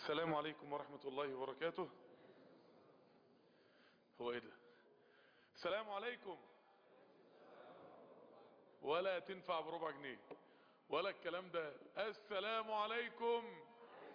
السلام عليكم ورحمة الله وبركاته هو ايه ده السلام عليكم ولا تنفع بربع جنيه ولا الكلام ده السلام عليكم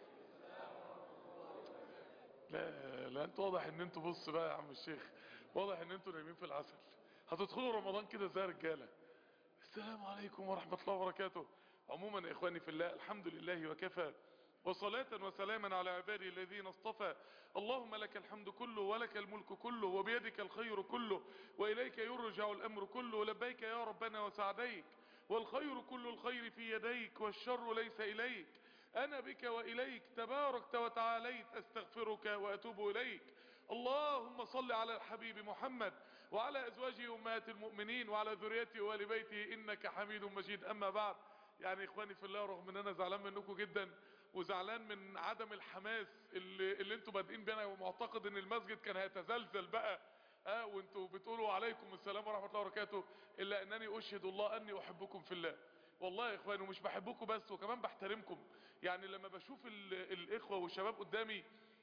لا لا انت واضح ان انتوا بص بقى يا عم الشيخ واضح ان انتوا نايمين في العسل هتدخلوا رمضان كده زي رجاله السلام عليكم ورحمة الله وبركاته عموما يا اخواني في الله الحمد لله وكفى وصلاة وسلاما على عبادي الذين اصطفى اللهم لك الحمد كله ولك الملك كله وبيدك الخير كله وإليك يرجع الأمر كله لبيك يا ربنا وسعديك والخير كل الخير في يديك والشر ليس إليك أنا بك وإليك تباركت وتعاليت أستغفرك وأتوب إليك اللهم صل على الحبيب محمد وعلى أزواجه أمهات المؤمنين وعلى ذريته وآل بيته إنك حميد مجيد أما بعد يعني اخواني في الله رغم ان انا زعلان منكم جدا وزعلان من عدم الحماس اللي, اللي انتوا بادئين بينا ومعتقد ان المسجد كان هيتزلزل بقى اه وانتوا بتقولوا عليكم السلام ورحمة الله وبركاته الا انني اشهد الله اني احبكم في الله والله يا اخواني ومش بحبكم بس وكمان بحترمكم يعني لما بشوف ال الاخوة والشباب قدامي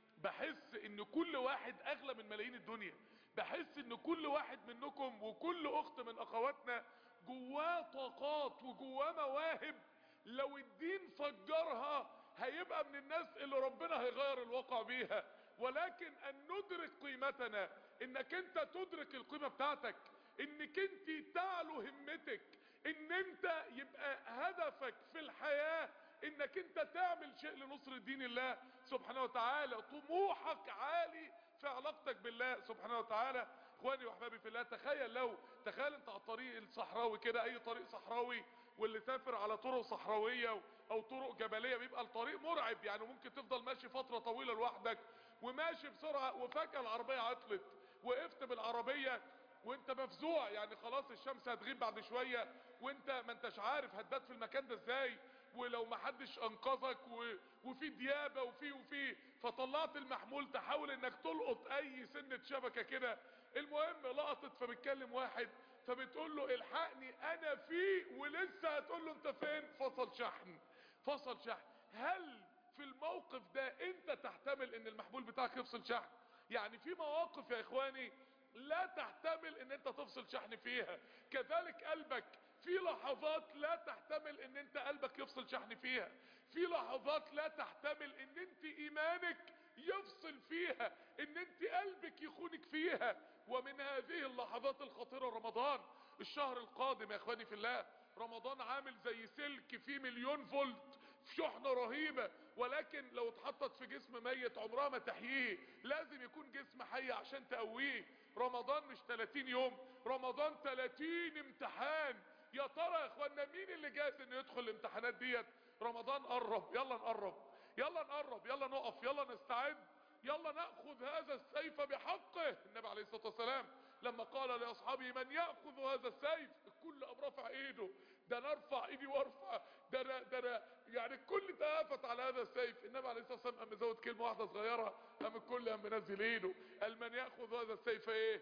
بحس ان كل واحد اغلى من ملايين الدنيا بحس ان كل واحد منكم وكل اخت من اخواتنا جواه طاقات وجواه مواهب لو الدين فجرها هيبقى من الناس اللي ربنا هيغير الواقع بيها ولكن ان ندرك قيمتنا انك انت تدرك القيمة بتاعتك انك انت تعلو همتك ان انت يبقى هدفك في الحياة انك انت تعمل شيء لنصر دين الله سبحانه وتعالى طموحك عالي في علاقتك بالله سبحانه وتعالى اخواني واحبابي في الله تخيل لو تخيل انت على الطريق الصحراوي كده اي طريق صحراوي واللي سافر على طرق صحراوية او طرق جبلية بيبقى الطريق مرعب يعني ممكن تفضل ماشي فترة طويلة لوحدك وماشي بسرعة وفجأة العربية عطلت وقفت بالعربية وانت مفزوع يعني خلاص الشمس هتغيب بعد شوية وانت ما انتش عارف هتبات في المكان ده ازاي ولو ما حدش انقذك و... وفي ديابة وفي وفي فطلعت المحمول تحاول انك تلقط اي سنة شبكة كده المهم لقطت فبتكلم واحد فبتقول له الحقني انا فيه ولسه هتقول له انت فين فصل شحن فصل شحن هل في الموقف ده انت تحتمل ان المحمول بتاعك يفصل شحن يعني في مواقف يا اخواني لا تحتمل ان انت تفصل شحن فيها كذلك قلبك في لحظات لا تحتمل ان انت قلبك يفصل شحن فيها في لحظات لا تحتمل ان انت ايمانك يفصل فيها ان انت قلبك يخونك فيها ومن هذه اللحظات الخطيرة رمضان الشهر القادم يا اخواني في الله رمضان عامل زي سلك فيه مليون فولت في شحنة رهيبة ولكن لو اتحطت في جسم ميت عمرها ما تحييه لازم يكون جسم حي عشان تقويه رمضان مش 30 يوم رمضان 30 امتحان يا ترى يا اخوانا مين اللي جاهز انه يدخل الامتحانات ديت رمضان قرب يلا نقرب يلا نقرب يلا نقف يلا نستعد يلا نأخذ هذا السيف بحقه النبي عليه الصلاة والسلام لما قال لأصحابه من يأخذ هذا السيف الكل قام رفع ايده ده نرفع ايدي وارفع ده أنا ده أنا يعني الكل تهافت على هذا السيف النبي عليه الصلاة والسلام قام مزود كلمة واحدة صغيرة قام الكل قام منزل ايده قال من يأخذ هذا السيف ايه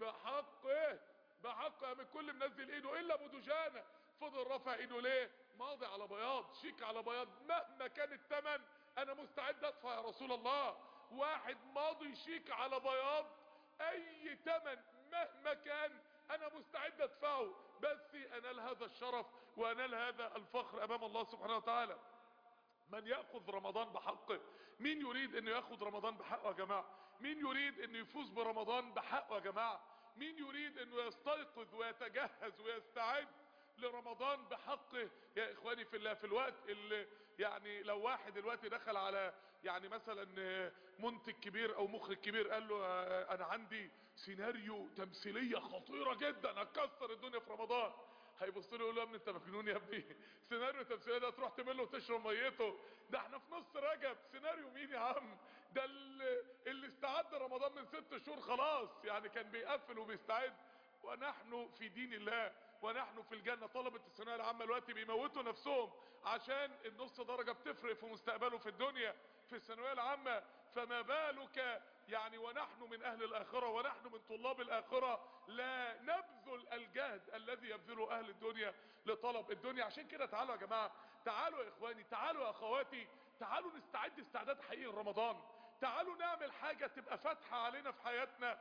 بحقه بحقه قام الكل منزل ايده الا ابو دجانه فضل رفع ايده ليه ماضي على بياض شيك على بياض مهما كان الثمن انا مستعد ادفع يا رسول الله واحد ماضي شيك على بياض اي تمن مهما كان انا مستعد ادفعه بس انال هذا الشرف وانال هذا الفخر امام الله سبحانه وتعالى من يأخذ رمضان بحقه مين يريد انه يأخذ رمضان بحقه يا جماعة مين يريد انه يفوز برمضان بحقه يا جماعة مين يريد انه يستيقظ ويتجهز ويستعد لرمضان بحقه يا اخواني في الله في الوقت اللي يعني لو واحد دلوقتي دخل على يعني مثلا منتج كبير او مخرج كبير قال له انا عندي سيناريو تمثيلية خطيرة جدا هتكسر الدنيا في رمضان هيبص له يقول له يا ابني انت مجنون يا ابني سيناريو تمثيليه ده تروح تمله وتشرب ميته ده احنا في نص رجب سيناريو مين يا عم ده اللي, اللي استعد رمضان من ست شهور خلاص يعني كان بيقفل وبيستعد ونحن في دين الله ونحن في الجنة طلبة الثانويه العامة دلوقتي بيموتوا نفسهم عشان النص درجة بتفرق في مستقبله في الدنيا في الثانويه العامة فما بالك يعني ونحن من اهل الاخرة ونحن من طلاب الاخرة لا نبذل الجهد الذي يبذله اهل الدنيا لطلب الدنيا عشان كده تعالوا يا جماعة تعالوا يا اخواني تعالوا يا اخواتي تعالوا نستعد استعداد حقيقي لرمضان تعالوا نعمل حاجة تبقى فاتحة علينا في حياتنا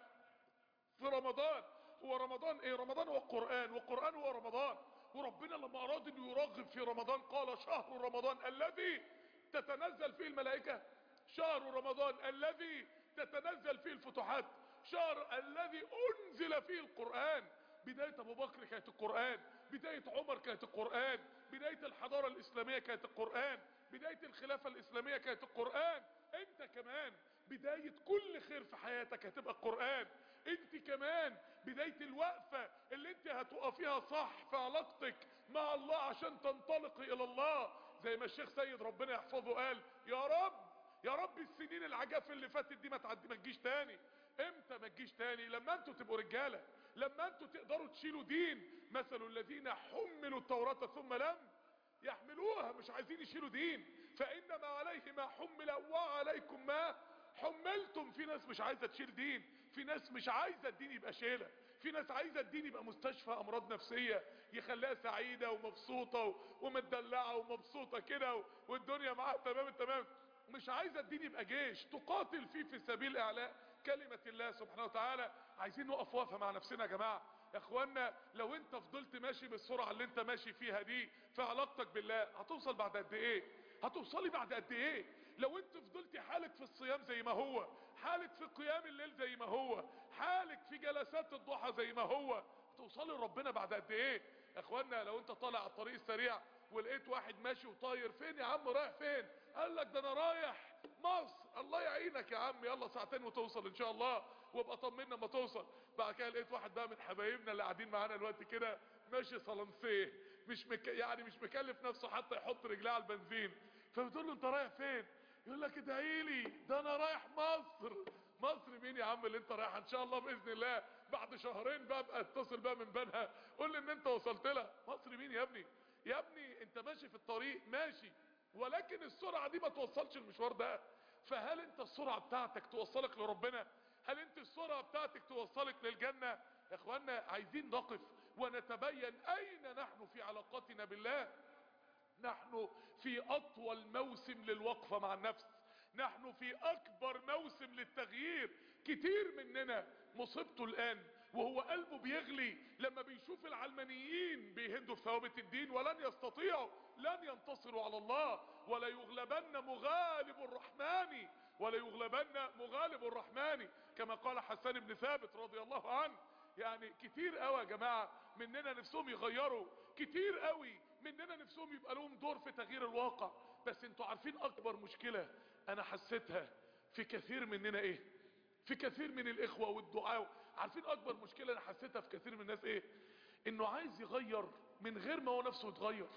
في رمضان هو رمضان ايه رمضان هو القرآن والقرآن هو رمضان وربنا لما اراد انه يرغب في رمضان قال شهر رمضان الذي تتنزل فيه الملائكة شهر رمضان الذي تتنزل فيه الفتوحات شهر الذي انزل فيه القرآن بداية ابو بكر كانت القرآن بداية عمر كانت القرآن بداية الحضارة الاسلامية كانت القرآن بداية الخلافة الاسلامية كانت القرآن انت كمان بداية كل خير في حياتك هتبقى القرآن انت كمان بداية الوقفة اللي انت هتقفيها صح في علاقتك مع الله عشان تنطلقي الى الله زي ما الشيخ سيد ربنا يحفظه قال يا رب يا رب السنين العجاف اللي فاتت دي ما تعدي ما تجيش تاني امتى ما تجيش تاني لما انتوا تبقوا رجاله لما انتوا تقدروا تشيلوا دين مثل الذين حملوا التوراة ثم لم يحملوها مش عايزين يشيلوا دين فانما عليه ما حمل وعليكم ما حملتم في ناس مش عايزة تشيل دين في ناس مش عايزة الدين يبقى شيلة في ناس عايزة الدين يبقى مستشفى امراض نفسية يخليها سعيدة ومبسوطة ومدلعة ومبسوطة كده والدنيا معاها تمام التمام مش عايزة الدين يبقى جيش تقاتل فيه في سبيل اعلاء كلمة الله سبحانه وتعالى عايزين نقف وقفة مع نفسنا يا جماعة يا اخوانا لو انت فضلت ماشي بالسرعة اللي انت ماشي فيها دي في علاقتك بالله هتوصل بعد قد ايه هتوصلي بعد قد ايه لو انت فضلت حالك في الصيام زي ما هو حالك في قيام الليل زي ما هو حالك في جلسات الضحى زي ما هو هتوصلي لربنا بعد قد ايه يا اخوانا لو انت طالع على الطريق السريع ولقيت واحد ماشي وطاير فين يا عم رايح فين قال لك ده انا رايح مصر الله يعينك يا عم يلا ساعتين وتوصل ان شاء الله وابقى طمنا ما توصل بعد كده لقيت واحد بقى من حبايبنا اللي قاعدين معانا الوقت كده ماشي صلنسيه مش مك... يعني مش مكلف نفسه حتى يحط رجليه على البنزين فبتقول له انت رايح فين يقول لك ادعي لي ده انا رايح مصر مصر مين يا عم اللي انت رايح ان شاء الله باذن الله بعد شهرين بقى ابقى اتصل بقى من بنها قول لي ان انت وصلت لها مصر مين يا ابني يا ابني انت ماشي في الطريق ماشي ولكن السرعة دي ما توصلش المشوار ده فهل انت السرعة بتاعتك توصلك لربنا هل انت السرعة بتاعتك توصلك للجنة يا اخوانا عايزين نقف ونتبين اين نحن في علاقتنا بالله نحن في اطول موسم للوقفة مع النفس نحن في اكبر موسم للتغيير كتير مننا مصيبته الان وهو قلبه بيغلي لما بيشوف العلمانيين بيهدوا في ثوابت الدين ولن يستطيعوا لن ينتصروا على الله ولا يغلبن مغالب الرحمن ولا يغلبن مغالب الرحمن كما قال حسان بن ثابت رضي الله عنه يعني كتير قوي يا جماعة مننا نفسهم يغيروا كتير قوي مننا نفسهم يبقى لهم دور في تغيير الواقع بس انتوا عارفين اكبر مشكلة انا حسيتها في كثير مننا ايه في كثير من الاخوة والدعاء عارفين اكبر مشكلة انا حسيتها في كثير من الناس ايه انه عايز يغير من غير ما هو نفسه يتغير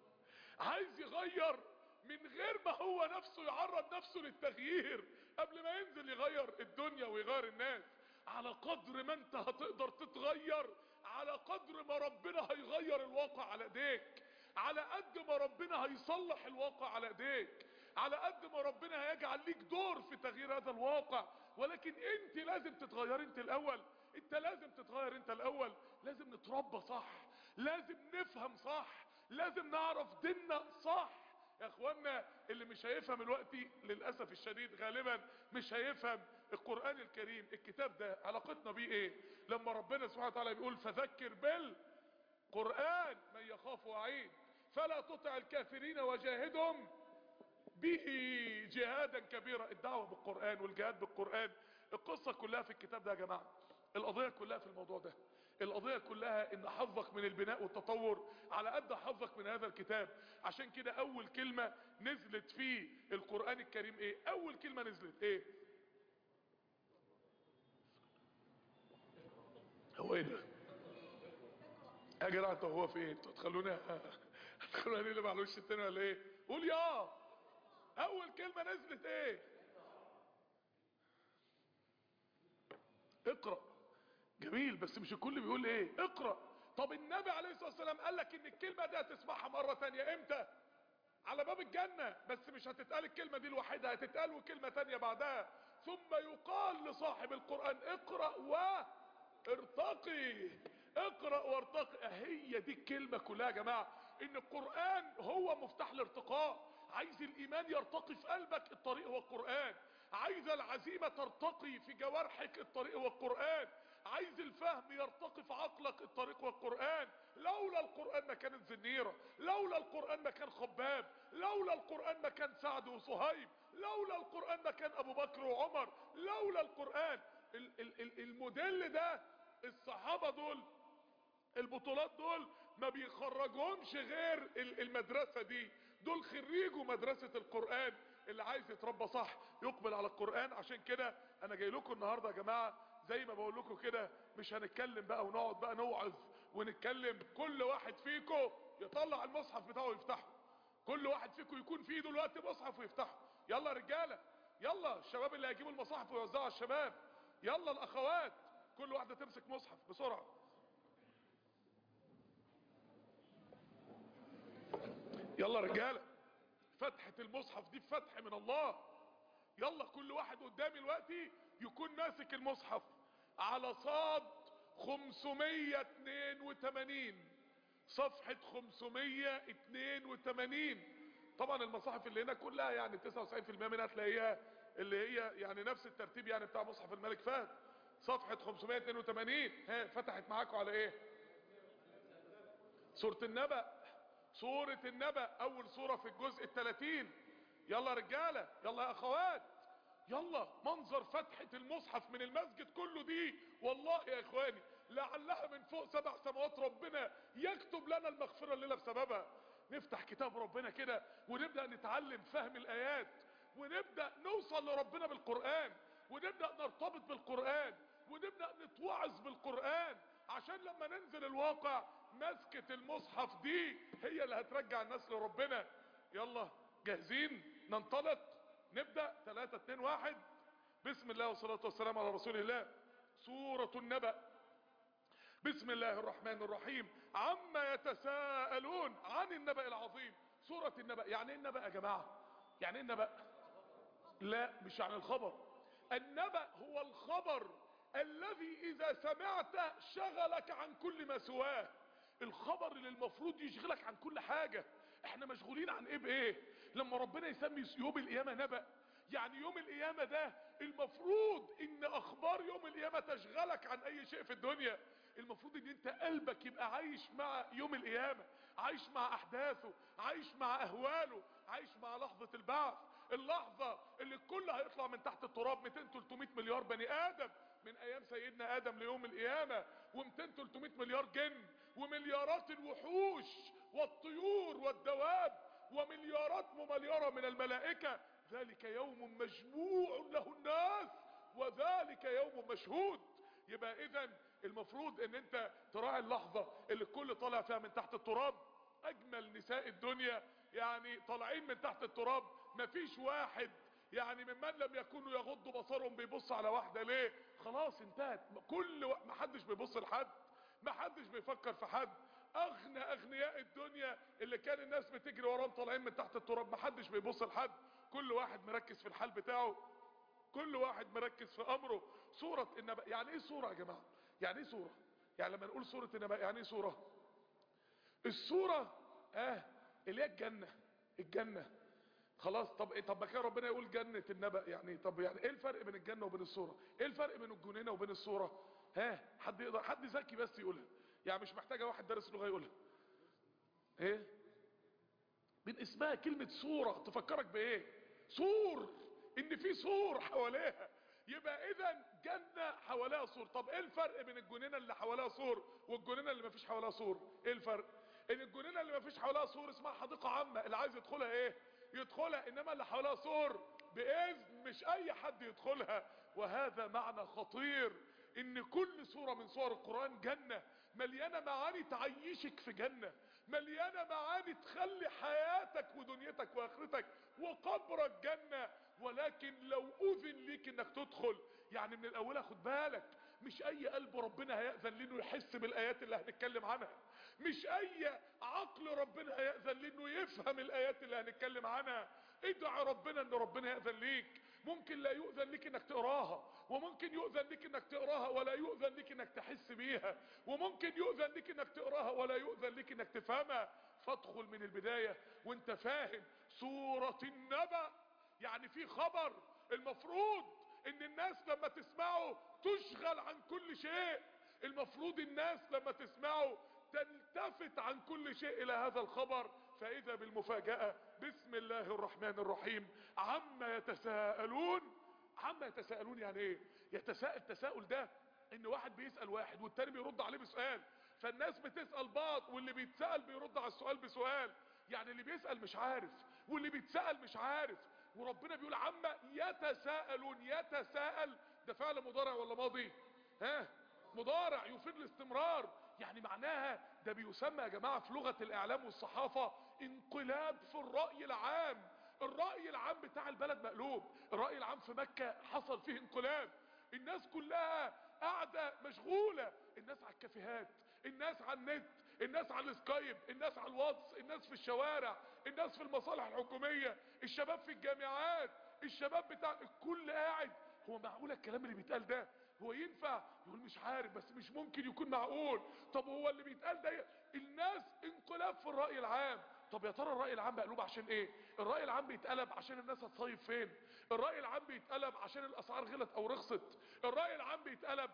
عايز يغير من غير ما هو نفسه يعرض نفسه للتغيير قبل ما ينزل يغير الدنيا ويغير الناس على قدر ما انت هتقدر تتغير على قدر ما ربنا هيغير الواقع على ايديك على قد ما ربنا هيصلح الواقع على ايديك على قد ما ربنا هيجعل ليك دور في تغيير هذا الواقع ولكن انت لازم تتغير انت الاول انت لازم تتغير انت الاول لازم نتربى صح لازم نفهم صح لازم نعرف ديننا صح يا اخوانا اللي مش هيفهم الوقت للأسف الشديد غالبا مش هيفهم القرآن الكريم الكتاب ده علاقتنا بيه ايه لما ربنا سبحانه وتعالى بيقول فذكر بالقرآن من يخاف وعيد فلا تطع الكافرين وجاهدهم به جهادا كبيرا الدعوة بالقرآن والجهاد بالقرآن القصة كلها في الكتاب ده يا جماعة القضية كلها في الموضوع ده القضية كلها ان حظك من البناء والتطور على قد حظك من هذا الكتاب عشان كده اول كلمة نزلت في القرآن الكريم ايه اول كلمة نزلت ايه هو ايه ده يا جماعه طب هو في ايه انتوا تخلوني تخلوني اللي معلوش التاني ولا ايه قول يا اول كلمة نزلت ايه اقرأ جميل بس مش الكل بيقول ايه اقرأ طب النبي عليه الصلاة والسلام قال لك ان الكلمة دي هتسمعها مرة تانية امتى على باب الجنة بس مش هتتقال الكلمة دي الوحيدة هتتقال وكلمة تانية بعدها ثم يقال لصاحب القرآن اقرأ وارتقي اقرأ وارتقي هي دي الكلمة كلها يا جماعة ان القرآن هو مفتاح الارتقاء عايز الايمان يرتقي في قلبك الطريق هو القرآن عايز العزيمة ترتقي في جوارحك الطريق هو القرآن عايز الفهم يرتقي في عقلك الطريق هو القرآن لولا القرآن ما كانت زنيرة لولا القرآن ما كان خباب لولا القرآن ما كان سعد وصهيب لولا القرآن ما كان ابو بكر وعمر لولا القرآن ال ال ال الموديل ده الصحابة دول البطولات دول ما بيخرجهمش غير المدرسة دي دول خريجوا مدرسة القرآن اللي عايز يتربى صح يقبل على القرآن عشان كده انا جاي لكم النهاردة يا جماعة زي ما بقول لكم كده مش هنتكلم بقى ونقعد بقى نوعظ ونتكلم كل واحد فيكم يطلع المصحف بتاعه ويفتحه كل واحد فيكم يكون في ايده دلوقتي مصحف ويفتحه يلا رجالة يلا الشباب اللي هيجيبوا المصاحف ويوزعوا على الشباب يلا الاخوات كل واحدة تمسك مصحف بسرعة يلا رجالة فتحة المصحف دي فتح من الله يلا كل واحد قدامي دلوقتي يكون ماسك المصحف على صاد 582 صفحة 582 طبعا المصاحف اللي هنا كلها يعني 99% منها تلاقيها اللي هي يعني نفس الترتيب يعني بتاع مصحف الملك فهد صفحة 582 ها فتحت معاكم على ايه سورة النبأ سورة النبأ اول سورة في الجزء الثلاثين يلا رجالة يلا يا اخوات يلا منظر فتحة المصحف من المسجد كله دي والله يا اخواني لعلها من فوق سبع سماوات ربنا يكتب لنا المغفرة الليلة بسببها نفتح كتاب ربنا كده ونبدأ نتعلم فهم الايات ونبدأ نوصل لربنا بالقرآن ونبدأ نرتبط بالقرآن ونبدأ نتوعظ بالقرآن عشان لما ننزل الواقع مسكة المصحف دي هي اللي هترجع الناس لربنا يلا جاهزين ننطلق نبدأ 3 2 1 بسم الله والصلاة والسلام على رسول الله سورة النبأ بسم الله الرحمن الرحيم عما يتساءلون عن النبأ العظيم سورة النبأ يعني ايه النبأ يا جماعة يعني ايه النبأ لا مش عن الخبر النبأ هو الخبر الذي اذا سمعته شغلك عن كل ما سواه الخبر اللي المفروض يشغلك عن كل حاجة احنا مشغولين عن ايه بايه لما ربنا يسمي يوم القيامة نبأ يعني يوم القيامة ده المفروض ان اخبار يوم القيامة تشغلك عن اي شيء في الدنيا المفروض ان انت قلبك يبقى عايش مع يوم القيامة عايش مع احداثه عايش مع اهواله عايش مع لحظة البعث اللحظة اللي الكل هيطلع من تحت التراب 200 300 مليار بني ادم من ايام سيدنا ادم ليوم القيامة و200 300 مليار جن ومليارات الوحوش والطيور والدواب ومليارات ممليارة من الملائكة ذلك يوم مجموع له الناس وذلك يوم مشهود يبقى اذا المفروض ان انت تراعي اللحظة اللي الكل طالع فيها من تحت التراب اجمل نساء الدنيا يعني طالعين من تحت التراب مفيش واحد يعني ممن لم يكونوا يغضوا بصرهم بيبص على واحدة ليه خلاص انتهت كل و... محدش بيبص لحد محدش بيفكر في حد اغنى اغنياء الدنيا اللي كان الناس بتجري وراهم طالعين من تحت التراب محدش بيبص لحد كل واحد مركز في الحال بتاعه كل واحد مركز في امره سورة النبأ يعني ايه سورة يا جماعة يعني ايه سورة يعني لما نقول سورة النبأ يعني ايه سورة السورة اه اللي هي الجنة الجنة خلاص طب طب ما كان ربنا يقول جنة النبأ يعني طب يعني ايه الفرق بين الجنة وبين السورة ايه الفرق بين الجنينة وبين السورة ها حد يقدر حد ذكي بس يقولها يعني مش محتاجة واحد دارس لغة يقولها ايه من اسمها كلمة سورة تفكرك بايه سور ان في سور حواليها يبقى اذا جنة حواليها سور طب ايه الفرق بين الجنينة اللي حواليها سور والجنينة اللي مفيش حواليها سور ايه الفرق ان الجنينة اللي مفيش حواليها سور اسمها حديقة عامة اللي عايز يدخلها ايه يدخلها انما اللي حواليها سور باذن مش اي حد يدخلها وهذا معنى خطير ان كل سورة من سور القرآن جنة مليانة معاني تعيشك في جنة مليانة معاني تخلي حياتك ودنيتك واخرتك وقبرك جنة ولكن لو اذن ليك انك تدخل يعني من الاولى خد بالك مش اي قلب ربنا هيأذن لانه يحس بالايات اللي هنتكلم عنها مش اي عقل ربنا هيأذن لانه يفهم الايات اللي هنتكلم عنها ادعى ربنا ان ربنا يأذن ليك ممكن لا يؤذن لك انك تقراها وممكن يؤذن لك انك تقراها ولا يؤذن لك انك تحس بيها وممكن يؤذن لك انك تقراها ولا يؤذن لك انك تفهمها فادخل من البداية وانت فاهم سورة النبأ يعني في خبر المفروض ان الناس لما تسمعه تشغل عن كل شيء المفروض الناس لما تسمعه تلتفت عن كل شيء الى هذا الخبر فاذا بالمفاجأة بسم الله الرحمن الرحيم عما يتساءلون عما يتساءلون يعني ايه يتساءل تساؤل ده ان واحد بيسأل واحد والتاني بيرد عليه بسؤال فالناس بتسأل بعض واللي بيتسأل بيرد على السؤال بسؤال يعني اللي بيسأل مش عارف واللي بيتسأل مش عارف وربنا بيقول عما يتساءلون يتساءل ده فعل مضارع ولا ماضي ها مضارع يفيد الاستمرار يعني معناها ده بيسمى يا جماعة في لغة الاعلام والصحافة انقلاب في الرأي العام الرأي العام بتاع البلد مقلوب الرأي العام في مكة حصل فيه انقلاب الناس كلها قاعدة مشغولة الناس على الكافيهات الناس على النت الناس على السكايب الناس على الواتس الناس في الشوارع الناس في المصالح الحكومية الشباب في الجامعات الشباب بتاع الكل قاعد هو معقول الكلام اللي بيتقال ده هو ينفع يقول مش عارف بس مش ممكن يكون معقول طب هو اللي بيتقال ده الناس انقلاب في الرأي العام طب يا ترى الرأي العام مقلوب عشان ايه الرأي العام بيتقلب عشان الناس هتصيف فين الرأي العام بيتقلب عشان الاسعار غلت او رخصت الرأي العام بيتقلب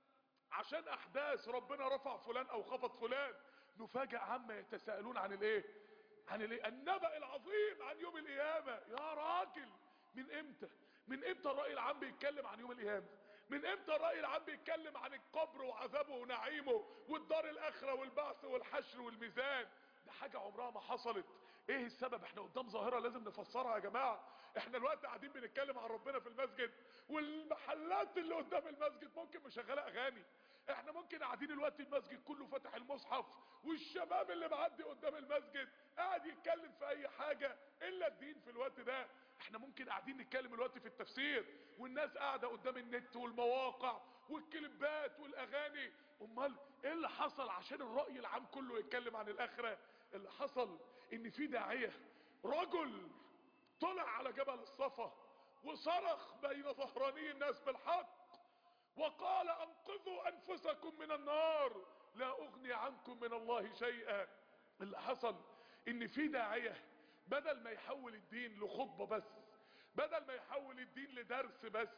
عشان احداث ربنا رفع فلان او خفض فلان نفاجأ عما يتساءلون عن الايه عن الايه النبأ العظيم عن يوم القيامة يا راجل من امتى من امتى الرأي العام بيتكلم عن يوم القيامة من امتى الرأي العام بيتكلم عن القبر وعذابه ونعيمه والدار الاخرة والبعث والحشر والميزان ده حاجة عمرها ما حصلت ايه السبب احنا قدام ظاهرة لازم نفسرها يا جماعة احنا الوقت قاعدين بنتكلم عن ربنا في المسجد والمحلات اللي قدام المسجد ممكن مشغلة اغاني احنا ممكن قاعدين الوقت المسجد كله فاتح المصحف والشباب اللي معدي قدام المسجد قاعد يتكلم في اي حاجة الا الدين في الوقت ده احنا ممكن قاعدين نتكلم الوقت في التفسير والناس قاعدة قدام النت والمواقع والكليبات والاغاني امال ايه اللي حصل عشان الرأي العام كله يتكلم عن الاخرة اللي حصل ان في داعية رجل طلع على جبل الصفا وصرخ بين ظهراني الناس بالحق وقال انقذوا انفسكم من النار لا اغني عنكم من الله شيئا اللي حصل ان في داعية بدل ما يحول الدين لخطبة بس بدل ما يحول الدين لدرس بس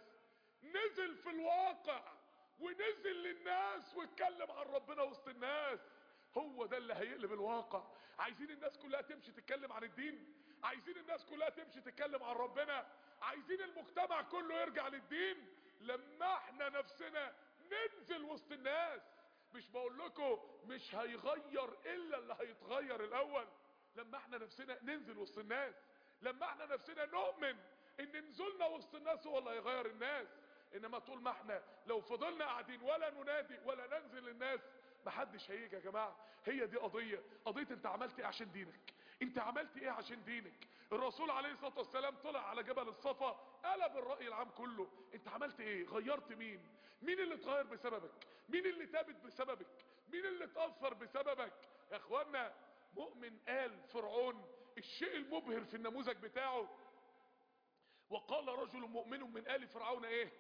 نزل في الواقع ونزل للناس واتكلم عن ربنا وسط الناس هو ده اللي هيقلب الواقع عايزين الناس كلها تمشي تتكلم عن الدين عايزين الناس كلها تمشي تتكلم عن ربنا عايزين المجتمع كله يرجع للدين لما احنا نفسنا ننزل وسط الناس مش بقول لكم مش هيغير الا اللي هيتغير الاول لما احنا نفسنا ننزل وسط الناس لما احنا نفسنا نؤمن ان نزولنا وسط الناس هو اللي هيغير الناس انما طول ما احنا لو فضلنا قاعدين ولا ننادي ولا ننزل للناس محدش هيجي يا جماعة هي دي قضية قضية انت عملت ايه عشان دينك انت عملت ايه عشان دينك الرسول عليه الصلاة والسلام طلع على جبل الصفا قلب الرأي العام كله انت عملت ايه غيرت مين مين اللي اتغير بسببك مين اللي ثابت بسببك مين اللي اتأثر بسببك يا اخوانا مؤمن قال فرعون الشيء المبهر في النموذج بتاعه وقال رجل مؤمن من آل فرعون ايه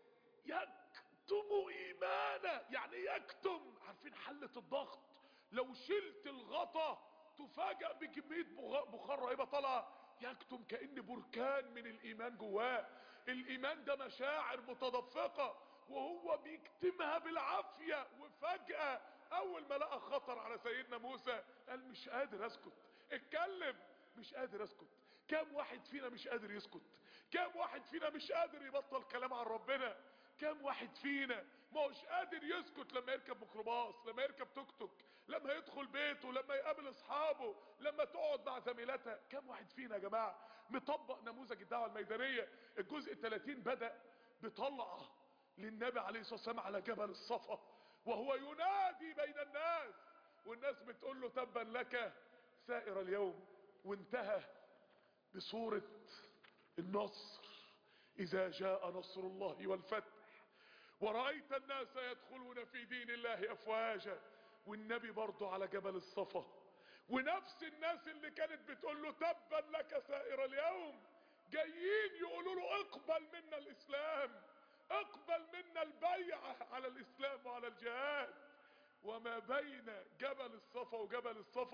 يكتم ايمانه يعني يكتم عارفين حلة الضغط لو شلت الغطا تفاجأ بكمية بخار رهيبة طالعة يكتم كأن بركان من الايمان جواه الايمان ده مشاعر متدفقة وهو بيكتمها بالعافية وفجأة اول ما لقى خطر على سيدنا موسى قال مش قادر اسكت اتكلم مش قادر اسكت كام واحد فينا مش قادر يسكت كام واحد فينا مش قادر يبطل كلام عن ربنا كام واحد فينا ما هوش قادر يسكت لما يركب ميكروباص لما يركب توك توك لما يدخل بيته لما يقابل اصحابه لما تقعد مع زميلاتها كام واحد فينا يا جماعة مطبق نموذج الدعوة الميدانية الجزء 30 بدأ بطلعة للنبي عليه الصلاة والسلام على جبل الصفا وهو ينادي بين الناس والناس بتقول له تبا لك سائر اليوم وانتهى بصورة النصر اذا جاء نصر الله والفتح ورأيت الناس يدخلون في دين الله افواجا والنبي برضه على جبل الصفا ونفس الناس اللي كانت بتقول له تبا لك سائر اليوم جايين يقولوا له اقبل منا الاسلام اقبل منا البيعة على الاسلام وعلى الجهاد وما بين جبل الصفا وجبل الصفا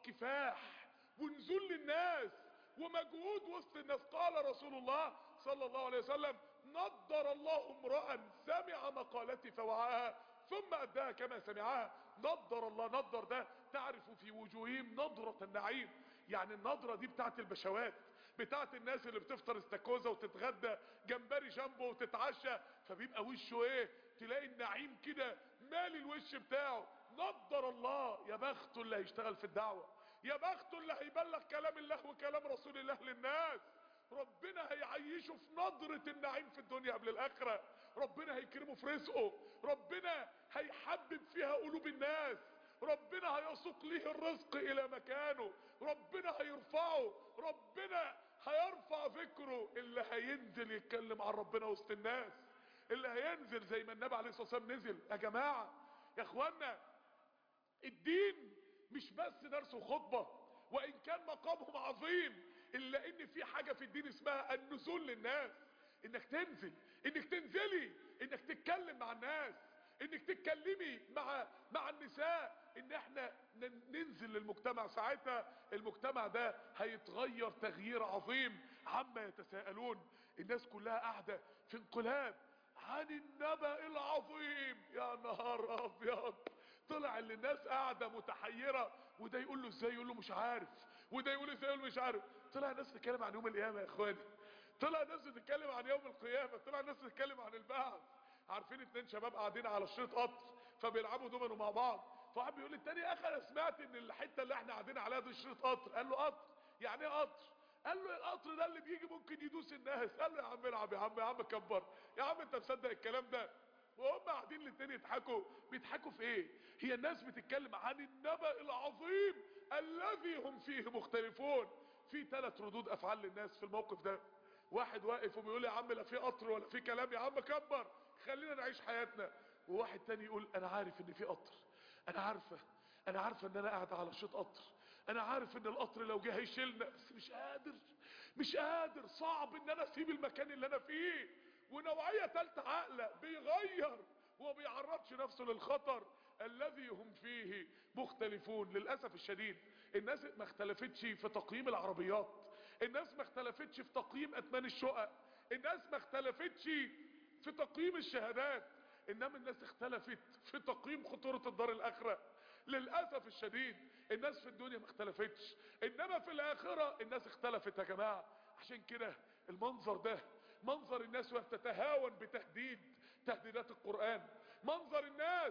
كفاح ونزول للناس ومجهود وسط الناس قال رسول الله صلى الله عليه وسلم نضر الله امرأ سمع مقالتي فوعاها ثم اداها كما سمعها نضر الله نضر ده تعرف في وجوههم نضرة النعيم يعني النضرة دي بتاعت البشوات بتاعت الناس اللي بتفطر استاكوزا وتتغدى جمبري جامبو وتتعشى فبيبقى وشه ايه تلاقي النعيم كده مالي الوش بتاعه نضر الله يا بخته اللي هيشتغل في الدعوة يا بخته اللي هيبلغ كلام الله وكلام رسول الله للناس ربنا هيعيشه في نظرة النعيم في الدنيا قبل الاخرة ربنا هيكرمه في رزقه ربنا هيحبب فيها قلوب الناس ربنا هيسوق ليه الرزق الى مكانه ربنا هيرفعه ربنا هيرفع فكره اللي هينزل يتكلم عن ربنا وسط الناس اللي هينزل زي ما النبي عليه الصلاة والسلام نزل يا جماعة يا اخوانا الدين مش بس درس وخطبة وان كان مقامهم عظيم الا ان في حاجة في الدين اسمها النزول للناس انك تنزل انك تنزلي انك تتكلم مع الناس انك تتكلمي مع مع النساء ان احنا ننزل للمجتمع ساعتها المجتمع ده هيتغير تغيير عظيم عما يتساءلون الناس كلها قاعدة في انقلاب عن النبأ العظيم يا نهار ابيض طلع اللي الناس قاعدة متحيرة وده يقول له ازاي يقول له مش عارف وده يقول له ازاي يقول له مش عارف طلع الناس تتكلم عن يوم القيامة يا اخواني طلع الناس تتكلم عن يوم القيامة طلع الناس تتكلم عن البعث عارفين اتنين شباب قاعدين على شريط قطر فبيلعبوا دومينو مع بعض فواحد بيقول للتاني يا اخي انا سمعت ان الحته اللي احنا قاعدين عليها دي شريط قطر قال له قطر يعني ايه قطر قال له القطر ده اللي بيجي ممكن يدوس الناس قال له يا عم العب يا عم يا عم كبر يا عم انت مصدق الكلام ده وهم قاعدين الاتنين يضحكوا بيضحكوا في ايه هي الناس بتتكلم عن النبأ العظيم الذي هم فيه مختلفون في ثلاث ردود افعال للناس في الموقف ده واحد واقف وبيقول يا عم لا في قطر ولا في كلام يا عم كبر خلينا نعيش حياتنا وواحد تاني يقول انا عارف ان في قطر انا عارفه انا عارفه ان انا قاعد على شيط قطر انا عارف ان القطر لو جه هيشيلنا بس مش قادر مش قادر صعب ان انا اسيب المكان اللي انا فيه ونوعيه ثالثه عاقله بيغير وما بيعرضش نفسه للخطر الذي هم فيه مختلفون للأسف الشديد الناس ما اختلفتش في تقييم العربيات الناس ما اختلفتش في تقييم أثمان الشقق الناس ما اختلفتش في تقييم الشهادات انما الناس اختلفت في تقييم خطورة الدار الاخرة للأسف الشديد الناس في الدنيا ما اختلفتش انما في الاخرة الناس اختلفت يا جماعة عشان كده المنظر ده منظر الناس وهي تتهاون بتهديد تهديدات القرآن منظر الناس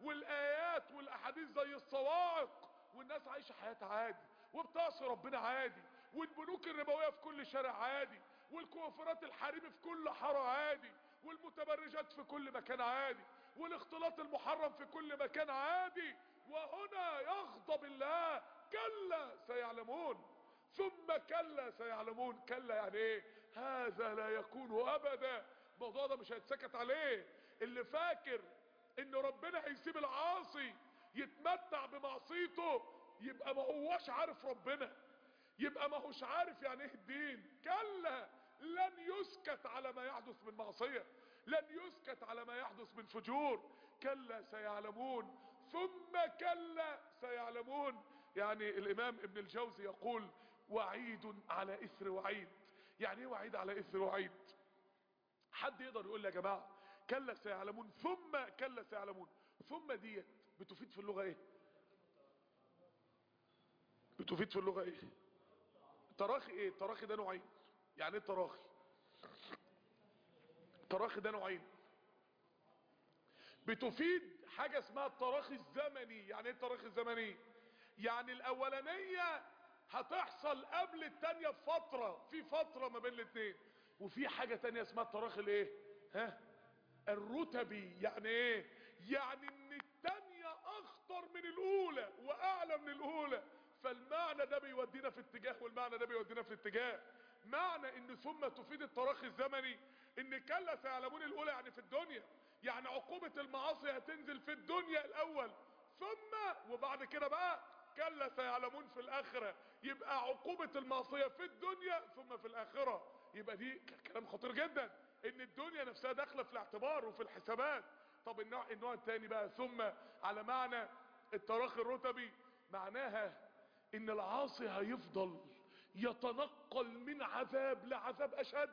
والايات والاحاديث زي الصواعق والناس عايشة حياتها عادي وبتعصي ربنا عادي والبنوك الربوية في كل شارع عادي والكوافرات الحريم في كل حارة عادي والمتبرجات في كل مكان عادي والاختلاط المحرم في كل مكان عادي وهنا يغضب الله كلا سيعلمون ثم كلا سيعلمون كلا يعني ايه هذا لا يكون ابدا الموضوع ده مش هيتسكت عليه اللي فاكر ان ربنا هيسيب العاصي يتمتع بمعصيته يبقى ما هوش عارف ربنا يبقى ما هوش عارف يعني ايه الدين كلا لن يسكت على ما يحدث من معصية لن يسكت على ما يحدث من فجور كلا سيعلمون ثم كلا سيعلمون يعني الامام ابن الجوزي يقول وعيد على اثر وعيد يعني ايه وعيد على اثر وعيد حد يقدر يقول لي يا جماعة كلا سيعلمون ثم كلا سيعلمون ثم ديت بتفيد في اللغة ايه بتفيد في اللغة ايه تراخي ايه تراخي ده نوعين يعني ايه تراخي تراخي ده نوعين بتفيد حاجة اسمها التراخي الزمني يعني ايه التراخي الزمني يعني الاولانية هتحصل قبل التانية بفترة في فترة ما بين الاثنين وفي حاجة تانية اسمها التراخي الايه ها الرتبي يعني ايه يعني ان التانية اخطر من الاولى واعلى من الاولى فالمعنى ده بيودينا في اتجاه والمعنى ده بيودينا في اتجاه معنى ان ثم تفيد التراخي الزمني ان كلا سيعلمون الاولى يعني في الدنيا يعني عقوبة المعاصي هتنزل في الدنيا الاول ثم وبعد كده بقى كلا سيعلمون في الاخرة يبقى عقوبة المعصية في الدنيا ثم في الاخرة يبقى دي كلام خطير جدا ان الدنيا نفسها داخلة في الاعتبار وفي الحسابات طب النوع, النوع التاني بقى ثم على معنى التراخي الرتبي معناها ان العاصي هيفضل يتنقل من عذاب لعذاب اشد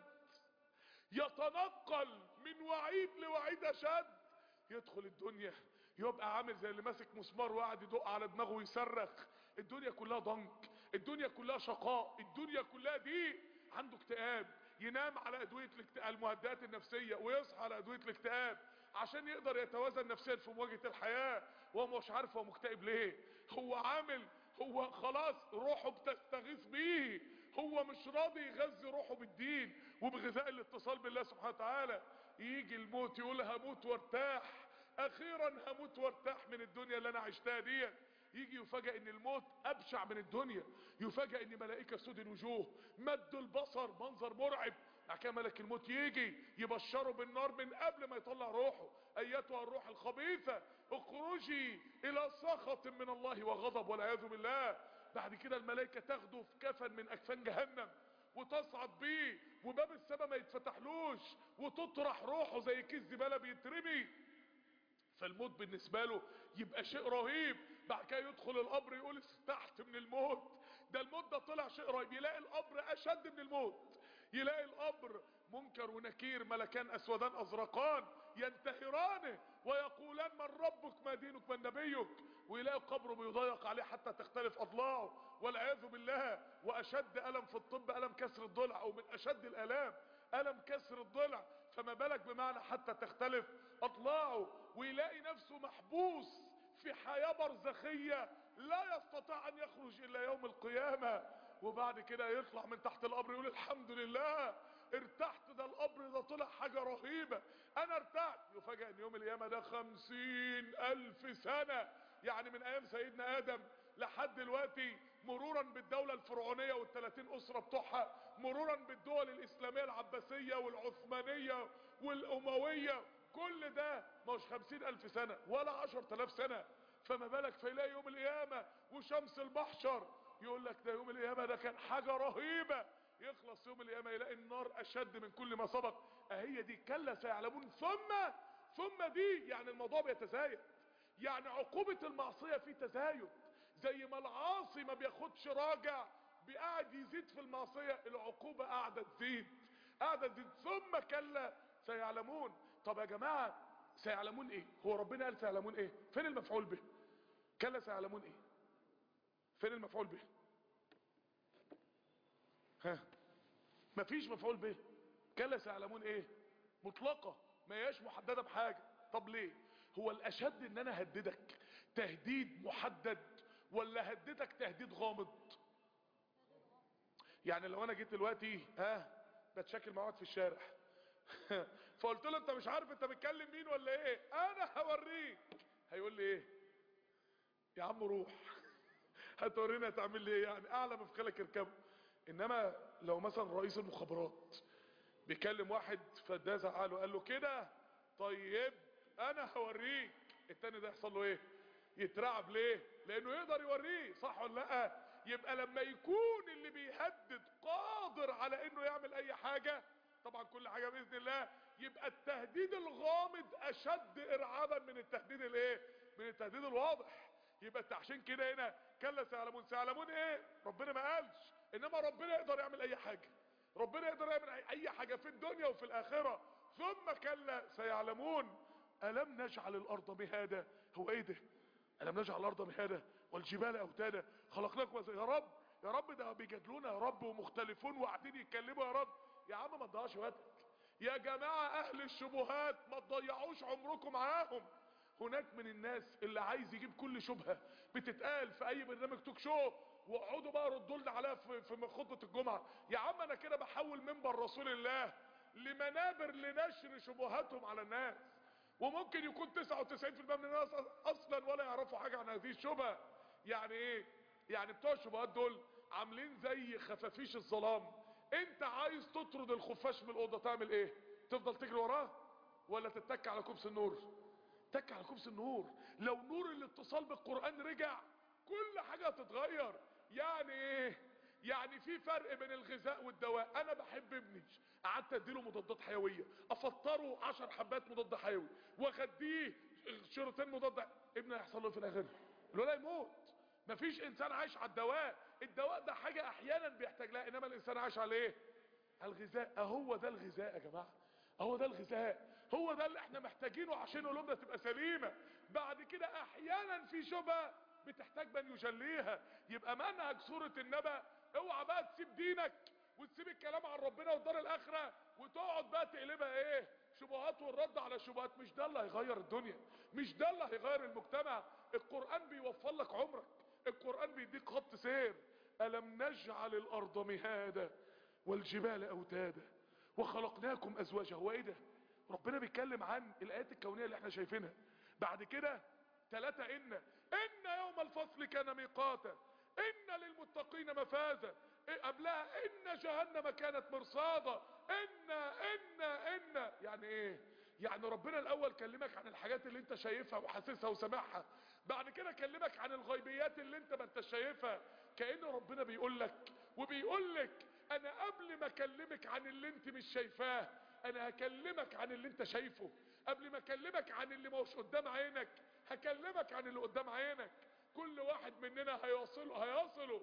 يتنقل من وعيد لوعيد اشد يدخل الدنيا يبقى عامل زي اللي ماسك مسمار وقاعد يدق على دماغه ويصرخ الدنيا كلها ضنك الدنيا كلها شقاء الدنيا كلها ضيق عنده اكتئاب ينام على ادويه الاكتئاب المهدئات النفسيه ويصحى على ادويه الاكتئاب عشان يقدر يتوازن نفسيا في مواجهه الحياه وهو مش عارف هو مكتئب ليه هو عامل هو خلاص روحه بتستغيث بيه هو مش راضي يغذي روحه بالدين وبغذاء الاتصال بالله سبحانه وتعالى يجي الموت يقول هموت وارتاح اخيرا هموت وارتاح من الدنيا اللي انا عشتها ديت يجي يفاجئ ان الموت ابشع من الدنيا يفاجئ ان ملائكة سود الوجوه مد البصر منظر مرعب بعد كده ملك الموت يجي يبشره بالنار من قبل ما يطلع روحه ايتها الروح الخبيثة اخرجي الى سخط من الله وغضب والعياذ بالله بعد كده الملائكة تاخده في كفن من اكفان جهنم وتصعد بيه وباب السماء ما يتفتحلوش وتطرح روحه زي كيس زبالة بيترمي فالموت بالنسبة له يبقى شيء رهيب بعد كده يدخل القبر يقول استحت من الموت ده الموت ده طلع شيء رهيب يلاقي القبر اشد من الموت يلاقي القبر منكر ونكير ملكان اسودان ازرقان ينتهرانه ويقولان من ربك ما دينك من نبيك ويلاقي قبره بيضيق عليه حتى تختلف اضلاعه والعياذ بالله واشد الم في الطب الم كسر الضلع او من اشد الالام ألم كسر الضلع فما بالك بمعنى حتى تختلف أطلاعه ويلاقي نفسه محبوس في حياة برزخية لا يستطيع أن يخرج إلا يوم القيامة وبعد كده يطلع من تحت القبر يقول الحمد لله ارتحت ده القبر ده طلع حاجة رهيبة أنا ارتحت يفاجأ أن يوم القيامة ده خمسين ألف سنة يعني من أيام سيدنا آدم لحد دلوقتي مرورا بالدولة الفرعونية والثلاثين أسرة بتوعها مرورا بالدول الإسلامية العباسية والعثمانية والأموية كل ده مش خمسين ألف سنة ولا عشر تلاف سنة فما بالك فيلاقي يوم القيامة وشمس المحشر يقول لك ده يوم القيامة ده كان حاجة رهيبة يخلص يوم القيامة يلاقي النار أشد من كل ما سبق أهي دي كلا سيعلمون ثم ثم دي يعني الموضوع بيتزايد يعني عقوبة المعصية في تزايد زي ما العاصي ما بياخدش راجع بقاعد يزيد في المعصية العقوبة قاعدة تزيد قاعدة تزيد ثم كلا سيعلمون طب يا جماعة سيعلمون ايه هو ربنا قال سيعلمون ايه فين المفعول به كلا سيعلمون ايه فين المفعول به ها مفيش مفعول به كلا سيعلمون ايه مطلقة ما هياش محددة بحاجة طب ليه هو الاشد ان انا هددك تهديد محدد ولا هددك تهديد غامض يعني لو انا جيت دلوقتي ها بتشكل مع واحد في الشارع فقلت له انت مش عارف انت بتكلم مين ولا ايه انا هوريك هيقول لي ايه يا عم روح هتورينا هتعمل لي ايه يعني اعلى مفخلك اركبه انما لو مثلا رئيس المخابرات بيكلم واحد فده زعله قال له كده طيب انا هوريك التاني ده يحصل له ايه يترعب ليه لانه يقدر يوريه صح ولا لا يبقى لما يكون اللي بيهدد قادر على انه يعمل اي حاجة طبعا كل حاجة باذن الله يبقى التهديد الغامض اشد ارعابا من التهديد الايه من التهديد الواضح يبقى عشان كده هنا كلا سيعلمون سيعلمون ايه ربنا ما قالش انما ربنا يقدر يعمل اي حاجة ربنا يقدر يعمل اي حاجة في الدنيا وفي الاخرة ثم كلا سيعلمون ألم نجعل الأرض مهادا هو ايه ده ألم نجعل الأرض مهادا والجبال أوتادا خلقناكم يا رب يا رب ده بيجادلونا يا رب ومختلفون وقاعدين يتكلموا يا رب يا عم ما تضيعش وقتك يا جماعة أهل الشبهات ما تضيعوش عمركم معاهم هناك من الناس اللي عايز يجيب كل شبهة بتتقال في أي برنامج توك شو واقعدوا بقى ردوا لنا عليها في, في خطبة الجمعة يا عم أنا كده بحول منبر رسول الله لمنابر لنشر شبهاتهم على الناس وممكن يكون 99% من الناس اصلا ولا يعرفوا حاجة عن هذه الشبهة يعني ايه يعني بتوع الشبهات دول عاملين زي خفافيش الظلام انت عايز تطرد الخفاش من الاوضه تعمل ايه تفضل تجري وراه ولا تتك على كبس النور تك على كبس النور لو نور الاتصال بالقرآن رجع كل حاجة هتتغير يعني ايه يعني في فرق بين الغذاء والدواء انا بحب ابني قعدت اديله مضادات حيويه افطره عشر حبات مضاد حيوي واغديه شريطين مضاد ابني هيحصل له في الاخر الولد يموت مفيش انسان عايش على الدواء الدواء ده حاجة احيانا بيحتاج لها انما الانسان عايش على ايه على الغذاء اهو ده الغذاء يا جماعة هو ده الغذاء هو ده اللي احنا محتاجينه عشان قلوبنا تبقى سليمة بعد كده احيانا في شبهة بتحتاج من يجليها يبقى منهج سورة النبأ اوعى بقى تسيب دينك وتسيب الكلام عن ربنا والدار الاخرة وتقعد بقى تقلبها ايه شبهات والرد على شبهات مش ده اللي هيغير الدنيا مش ده اللي هيغير المجتمع القرآن بيوفر لك عمرك القرآن بيديك خط سير ألم نجعل الأرض مهادا والجبال أوتادا وخلقناكم أزواجا هو ايه ده ربنا بيتكلم عن الآيات الكونية اللي احنا شايفينها بعد كده ثلاثة إن إن يوم الفصل كان ميقاتا إن للمتقين مفازا إيه قبلها إن جهنم كانت مرصادا إن إن إن يعني إيه يعني ربنا الأول كلمك عن الحاجات اللي انت شايفها وحاسسها وسامعها بعد كده كلمك عن الغيبيات اللي انت ما انت شايفها كأن ربنا بيقول لك وبيقول لك أنا قبل ما أكلمك عن اللي انت مش شايفاه أنا هكلمك عن اللي انت شايفه قبل ما أكلمك عن اللي مش قدام عينك هكلمك عن اللي قدام عينك كل واحد مننا هيوصله هيصله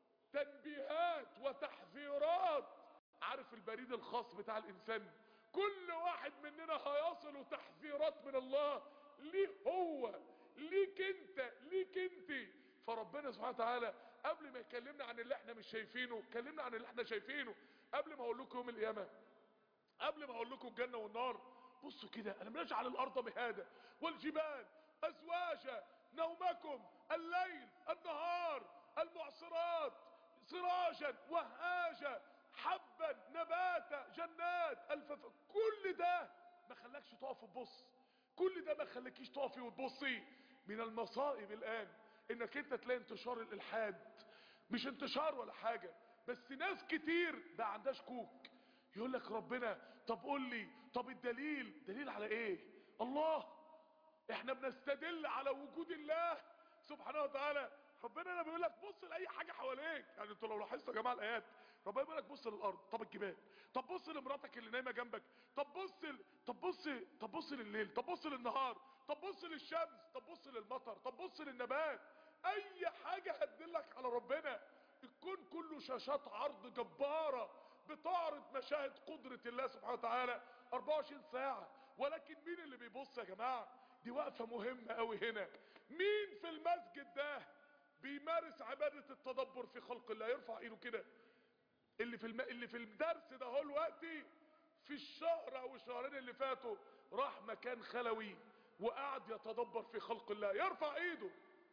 تنبيهات وتحذيرات عارف البريد الخاص بتاع الانسان كل واحد مننا هيصله تحذيرات من الله ليه هو ليك انت ليك انت فربنا سبحانه وتعالى قبل ما يكلمنا عن اللي احنا مش شايفينه كلمنا عن اللي احنا شايفينه قبل ما اقول لكم يوم القيامه قبل ما اقول لكم الجنه والنار بصوا كده انا بنجعل الارض مهادا والجبال ازواجا نومكم الليل النهار المعصرات سراجا وهاجا حبا نباتا جنات الفف كل ده ما خلاكش تقف تبص كل ده ما خلاكيش تقفي وتبصي من المصائب الان انك انت تلاقي انتشار الالحاد مش انتشار ولا حاجة بس ناس كتير ده عندها شكوك يقول لك ربنا طب قول لي طب الدليل دليل على ايه الله احنا بنستدل على وجود الله سبحانه وتعالى ربنا انا بيقول لك بص لاي حاجه حواليك يعني انتوا لو لاحظتوا يا جماعه الايات ربنا بيقول لك بص للارض طب الجبال طب بص لمراتك اللي نايمه جنبك طب بص ل... طب بص طب بص لليل طب بص للنهار طب بص للشمس طب بص للمطر طب بص للنبات اي حاجه هتدلك على ربنا الكون كله شاشات عرض جباره بتعرض مشاهد قدرة الله سبحانه وتعالى 24 ساعة ولكن مين اللي بيبص يا جماعة دي وقفة مهمة قوي هنا مين في المسجد ده بيمارس عبادة التدبر في خلق الله يرفع ايده كده اللي في الم... اللي في الدرس ده هو دلوقتي في الشهر او الشهرين اللي فاتوا راح مكان خلوي وقعد يتدبر في خلق الله يرفع ايده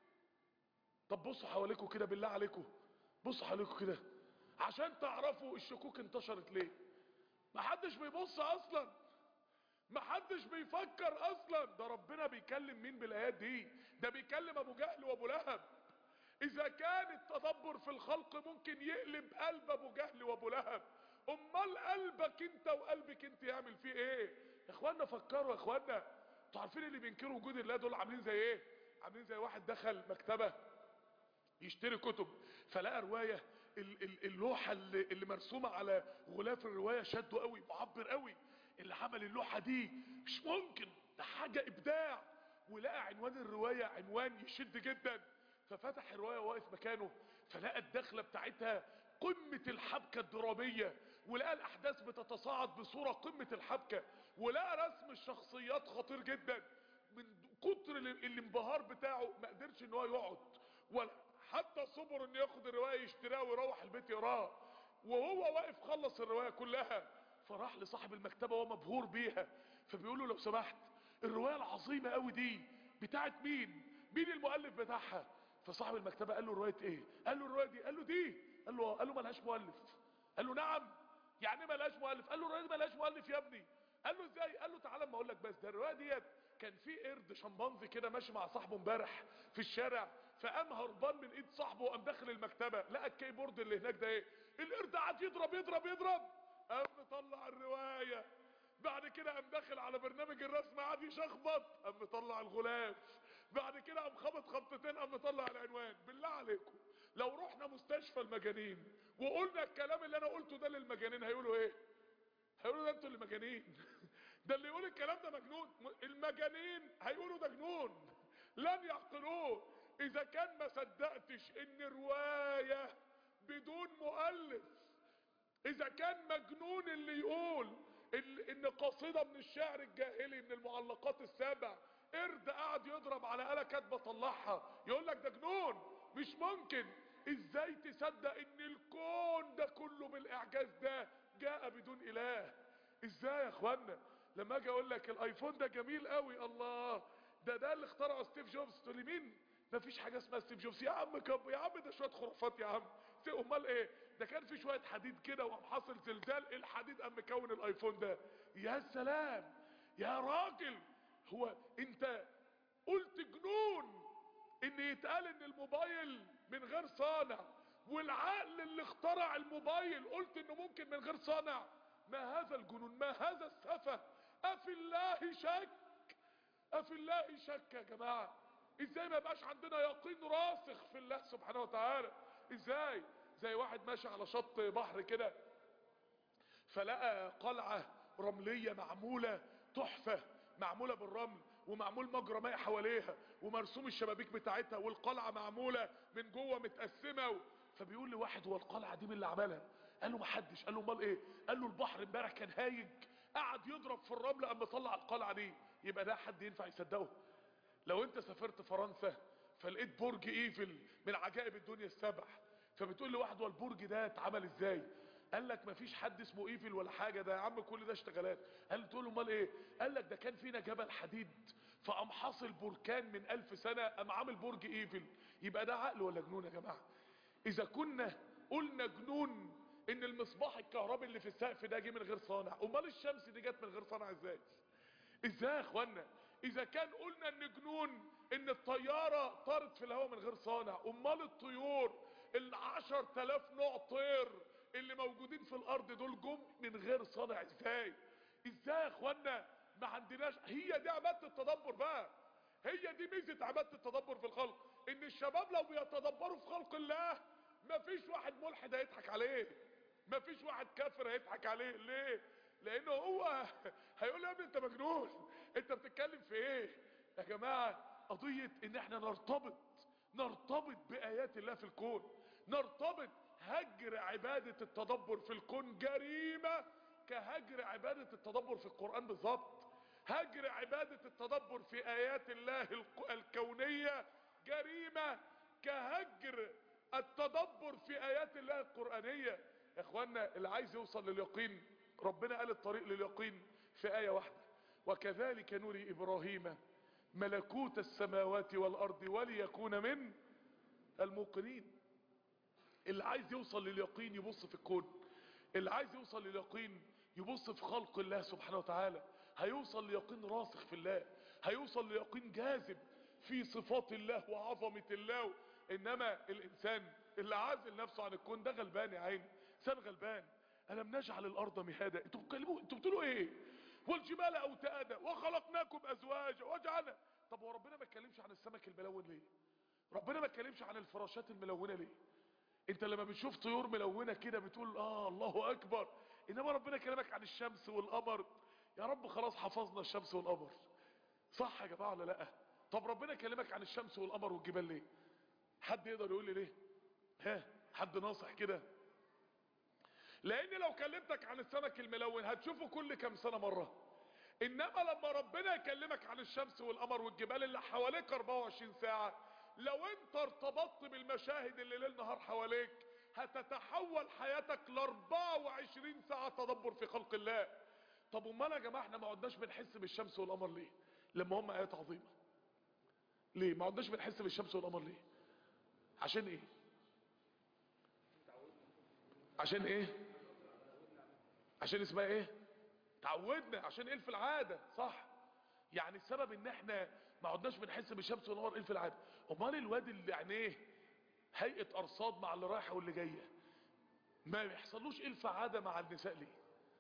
طب بصوا حواليكم كده بالله عليكم بصوا حواليكم كده عشان تعرفوا الشكوك انتشرت ليه محدش بيبص اصلا محدش بيفكر اصلا ده ربنا بيكلم مين بالايات دي ده بيكلم ابو جهل وابو لهب اذا كان التدبر في الخلق ممكن يقلب قلب ابو جهل وابو لهب امال قلبك انت وقلبك انت يعمل فيه ايه يا اخوانا فكروا يا اخوانا انتوا عارفين اللي بينكروا وجود الله دول عاملين زي ايه عاملين زي واحد دخل مكتبه يشتري كتب فلقى رواية اللوحة اللي, اللي مرسومة على غلاف الرواية شده قوي معبر قوي اللي عمل اللوحة دي مش ممكن ده حاجة ابداع ولقى عنوان الرواية عنوان يشد جدا ففتح الرواية واقف مكانه فلقى الدخلة بتاعتها قمة الحبكة الدرامية ولقى الاحداث بتتصاعد بصورة قمة الحبكة ولقى رسم الشخصيات خطير جدا من كتر الانبهار بتاعه ما قدرش ان هو يقعد ولا حتى صبر ان ياخد الرواية يشتريها ويروح البيت يقراها وهو واقف خلص الرواية كلها فراح لصاحب المكتبة وهو مبهور بيها فبيقول له لو سمحت الرواية العظيمة قوي دي بتاعت مين مين المؤلف بتاعها فصاحب المكتبة قال له رواية ايه قال له الرواية دي قال له دي قال له قال له ملهاش مؤلف قال له نعم يعني ملهاش مؤلف قال له الرواية دي ملهاش مؤلف يا ابني قال له ازاي قال له تعالى اما اقول لك بس ده الروايه ديت كان في قرد شمبانزي كده ماشي مع صاحبه امبارح في الشارع فقام هربان من ايد صاحبه وقام داخل المكتبه لقى الكيبورد اللي هناك ده ايه القرد قعد يضرب يضرب يضرب قام مطلع الروايه بعد كده قام داخل على برنامج الرسم قعد يشخبط قام مطلع الغلاف بعد كده قام خبط خبطتين قام مطلع العنوان بالله عليكم لو رحنا مستشفى المجانين وقلنا الكلام اللي انا قلته ده للمجانين هيقولوا ايه هيقولوا ده انتوا اللي مجانين ده اللي يقول الكلام ده مجنون المجانين هيقولوا ده جنون لن يعقلوه اذا كان ما صدقتش ان رواية بدون مؤلف اذا كان مجنون اللي يقول ال- ان قصيدة من الشعر الجاهلي من المعلقات السبع قرد قاعد يضرب على آلة كاتبة طلعها يقول لك ده جنون مش ممكن ازاي تصدق ان الكون ده كله بالاعجاز ده جاء بدون اله ازاي يا اخوانا لما اجي اقول لك الايفون ده جميل قوي الله ده ده اللي اخترعه ستيف جوبز تقول لي مين مفيش حاجه اسمها ستيف جوبز يا عم كب يا عم ده شويه خرافات يا عم سي- امال ايه ده كان في شويه حديد كده وقام حاصل زلزال الحديد قام مكون الايفون ده يا سلام يا راجل هو انت قلت جنون ان يتقال ان الموبايل من غير صانع والعقل اللي اخترع الموبايل قلت انه ممكن من غير صانع ما هذا الجنون ما هذا السفه افي الله شك افي الله شك يا جماعة ازاي ما يبقاش عندنا يقين راسخ في الله سبحانه وتعالى ازاي زي واحد ماشي على شط بحر كده فلقى قلعة رملية معمولة تحفة معمولة بالرمل ومعمول مجرى ماء حواليها ومرسوم الشبابيك بتاعتها والقلعة معمولة من جوه متقسمة و... فبيقول لي واحد هو القلعة دي مين اللي عملها قال له محدش قال له امال ايه قال له البحر امبارح كان هايج قعد يضرب في الرمل اما طلع القلعة دي يبقى ده حد ينفع يصدقه لو انت سافرت فرنسا فلقيت برج ايفل من عجائب الدنيا السبع فبتقول لي واحد هو البرج ده اتعمل ازاي قال لك مفيش حد اسمه ايفل ولا حاجة ده يا عم كل ده اشتغالات قال تقول له امال ايه قال لك ده كان فينا جبل حديد فقام حاصل بركان من الف سنة قام عامل برج ايفل يبقى ده عقل ولا جنون يا جماعة اذا كنا قلنا جنون ان المصباح الكهربي اللي في السقف ده جه من غير صانع امال الشمس دي جت من غير صانع ازاي ازاي يا اخوانا اذا كان قلنا ان جنون ان الطيارة طارت في الهواء من غير صانع امال الطيور العشر تلاف نوع طير اللي موجودين في الارض دول جم من غير صانع ازاي ازاي يا اخوانا ما عندناش هي دي عبادة التدبر بقى هي دي ميزة عبادة التدبر في الخلق ان الشباب لو بيتدبروا في خلق الله مفيش واحد ملحد هيضحك عليه مفيش واحد كافر هيضحك عليه ليه لانه هو هيقول له يا ابني انت مجنون انت بتتكلم في ايه يا جماعة قضية ان احنا نرتبط نرتبط بايات الله في الكون نرتبط هجر عبادة التدبر في الكون جريمة كهجر عبادة التدبر في القرآن بالظبط هجر عبادة التدبر في ايات الله الك- الكونية جريمة كهجر التدبر في ايات الله القرآنية يا اخوانا اللي عايز يوصل لليقين ربنا قال الطريق لليقين في آية واحدة وكذلك نري إبراهيم ملكوت السماوات والأرض وليكون من الموقنين اللي عايز يوصل لليقين يبص في الكون اللي عايز يوصل لليقين يبص في خلق الله سبحانه وتعالى هيوصل ليقين راسخ في الله هيوصل ليقين جاذب في صفات الله وعظمة الله انما الانسان اللي عازل نفسه عن الكون ده غلبان يا عيني انسان غلبان ألم نجعل الأرض مهادا انتوا بتكلموا انتوا بتقولوا ايه والجبال أوتادا وخلقناكم أزواجا وجعلنا طب هو ربنا ما اتكلمش عن السمك الملون ليه ربنا ما اتكلمش عن الفراشات الملونة ليه انت لما بتشوف طيور ملونة كده بتقول اه الله اكبر انما ربنا كلمك عن الشمس والقمر يا رب خلاص حفظنا الشمس والقمر صح يا جماعة ولا لا طب ربنا كلمك عن الشمس والقمر والجبال ليه حد يقدر يقول لي ليه ها حد ناصح كده لان لو كلمتك عن السمك الملون هتشوفه كل كام سنة مرة انما لما ربنا يكلمك عن الشمس والقمر والجبال اللي حواليك 24 ساعة لو انت ارتبطت بالمشاهد اللي ليل نهار حواليك هتتحول حياتك ل 24 ساعة تدبر في خلق الله طب امال يا جماعة احنا ما عدناش بنحس بالشمس والقمر ليه لما هم ايات عظيمة ليه ما عدناش بنحس بالشمس والقمر ليه عشان ايه عشان ايه عشان اسمها ايه تعودنا عشان ايه في العادة صح يعني السبب ان احنا ما عدناش بنحس بالشمس والنهار ايه في العادة امال الواد اللي عينيه هيئة ارصاد مع اللي رايحة واللي جاية ما بيحصلوش ايه الفعادة مع النساء ليه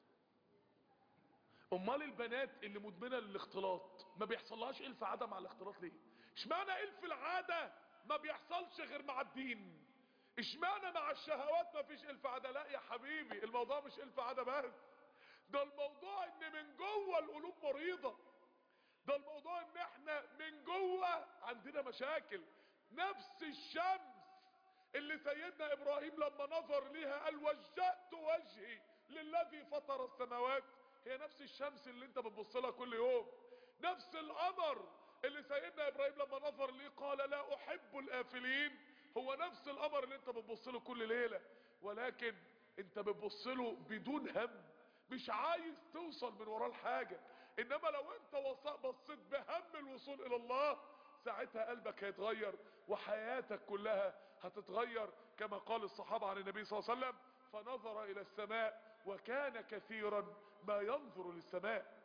امال البنات اللي مدمنة للاختلاط ما بيحصلهاش ايه الفعادة مع الاختلاط ليه اشمعنى ايه في العادة ما بيحصلش غير مع الدين اشمعنى مع الشهوات ما فيش الف عادة لا يا حبيبي الموضوع مش الف عادة بس ده الموضوع ان من جوه القلوب مريضة ده الموضوع ان احنا من جوه عندنا مشاكل نفس الشمس اللي سيدنا ابراهيم لما نظر ليها قال وجهت وجهي للذي فطر السماوات هي نفس الشمس اللي انت بتبص لها كل يوم نفس القمر اللي سيدنا ابراهيم لما نظر ليه قال لا احب الافلين هو نفس القمر اللي انت بتبص له كل ليلة ولكن انت بتبص له بدون هم مش عايز توصل من وراه الحاجة انما لو انت بصيت بهم الوصول الى الله ساعتها قلبك هيتغير وحياتك كلها هتتغير كما قال الصحابة عن النبي صلى الله عليه وسلم فنظر الى السماء وكان كثيرا ما ينظر للسماء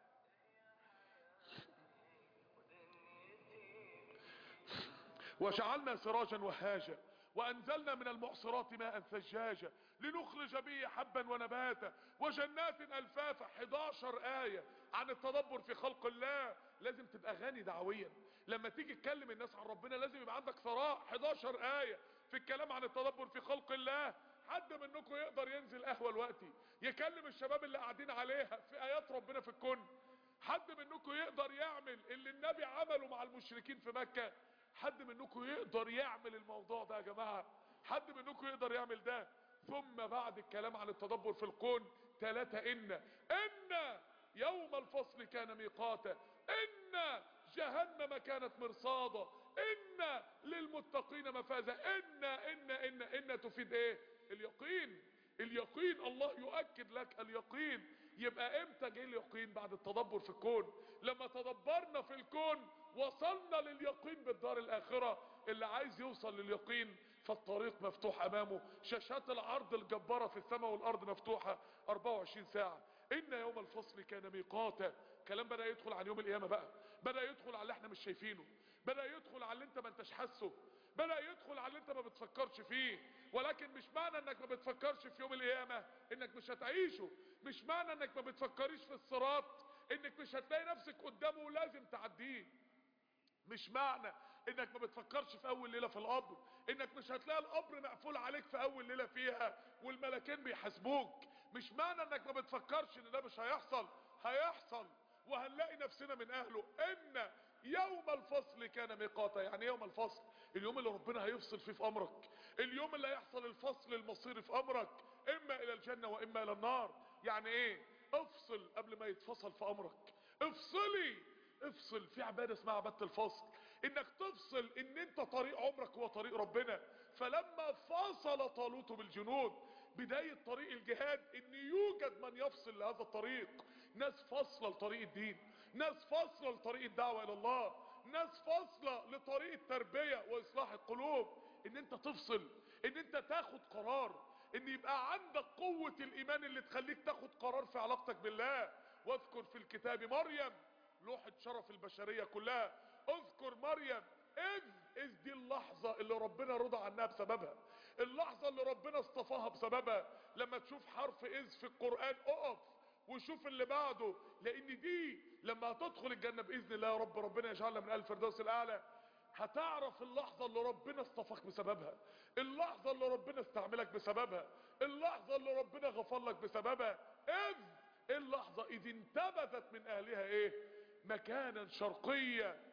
وجعلنا سراجا وهاجا وانزلنا من المعصرات ماء ثجاجا لنخرج به حبا ونباتا وجنات الفافا 11 آية عن التدبر في خلق الله لازم تبقى غني دعويا لما تيجي تكلم الناس عن ربنا لازم يبقى عندك ثراء 11 آية في الكلام عن التدبر في خلق الله حد منكم يقدر ينزل قهوة الوقتي يكلم الشباب اللي قاعدين عليها في آيات ربنا في الكون حد منكم يقدر يعمل اللي النبي عمله مع المشركين في مكة حد منكم يقدر يعمل الموضوع ده يا جماعة حد منكم يقدر يعمل ده ثم بعد الكلام عن التدبر في الكون ثلاثة ان ان يوم الفصل كان ميقاتا ان جهنم كانت مرصادا ان للمتقين مفازا ان ان ان ان تفيد ايه اليقين اليقين الله يؤكد لك اليقين يبقى امتى جه اليقين بعد التدبر في الكون لما تدبرنا في الكون وصلنا لليقين بالدار الاخرة اللي عايز يوصل لليقين فالطريق مفتوح امامه شاشات العرض الجبارة في السماء والارض مفتوحة 24 ساعة ان يوم الفصل كان ميقاتا كلام بدأ يدخل عن يوم القيامة بقى بدأ يدخل على اللي احنا مش شايفينه بدأ يدخل على اللي انت ما انتش حاسه بدأ يدخل على اللي انت ما بتفكرش فيه ولكن مش معنى انك ما بتفكرش في يوم القيامة انك مش هتعيشه مش معنى انك ما بتفكريش في الصراط انك مش هتلاقي نفسك قدامه ولازم تعديه مش معنى انك ما بتفكرش في اول ليلة في القبر انك مش هتلاقي القبر مقفول عليك في اول ليلة فيها والملكين بيحاسبوك مش معنى انك ما بتفكرش ان ده مش هيحصل هيحصل وهنلاقي نفسنا من اهله ان يوم الفصل كان ميقاتا يعني يوم الفصل اليوم اللي ربنا هيفصل فيه في امرك اليوم اللي هيحصل الفصل المصيري في امرك اما الى الجنة واما الى النار يعني ايه افصل قبل ما يتفصل في امرك افصلي افصل في عبادة اسمها عبادة الفصل انك تفصل ان انت طريق عمرك هو طريق ربنا فلما فصل طالوت بالجنود بداية طريق الجهاد ان يوجد من يفصل لهذا الطريق ناس فاصلة لطريق الدين ناس فاصلة لطريق الدعوة الى الله ناس فاصلة لطريق التربية واصلاح القلوب ان انت تفصل ان انت تاخد قرار ان يبقى عندك قوة الايمان اللي تخليك تاخد قرار في علاقتك بالله واذكر في الكتاب مريم لوحة شرف البشرية كلها اذكر مريم اذ اذ دي اللحظة اللي ربنا رضى عنها بسببها اللحظة اللي ربنا اصطفاها بسببها لما تشوف حرف اذ في القرآن اقف وشوف اللي بعده لان دي لما هتدخل الجنة باذن الله يا رب ربنا يجعلنا من الف الفردوس الاعلى هتعرف اللحظة اللي ربنا اصطفاك بسببها اللحظة اللي ربنا استعملك بسببها اللحظة اللي ربنا غفر لك بسببها اذ اللحظة اذ انتبذت من اهلها ايه مكانا شرقيا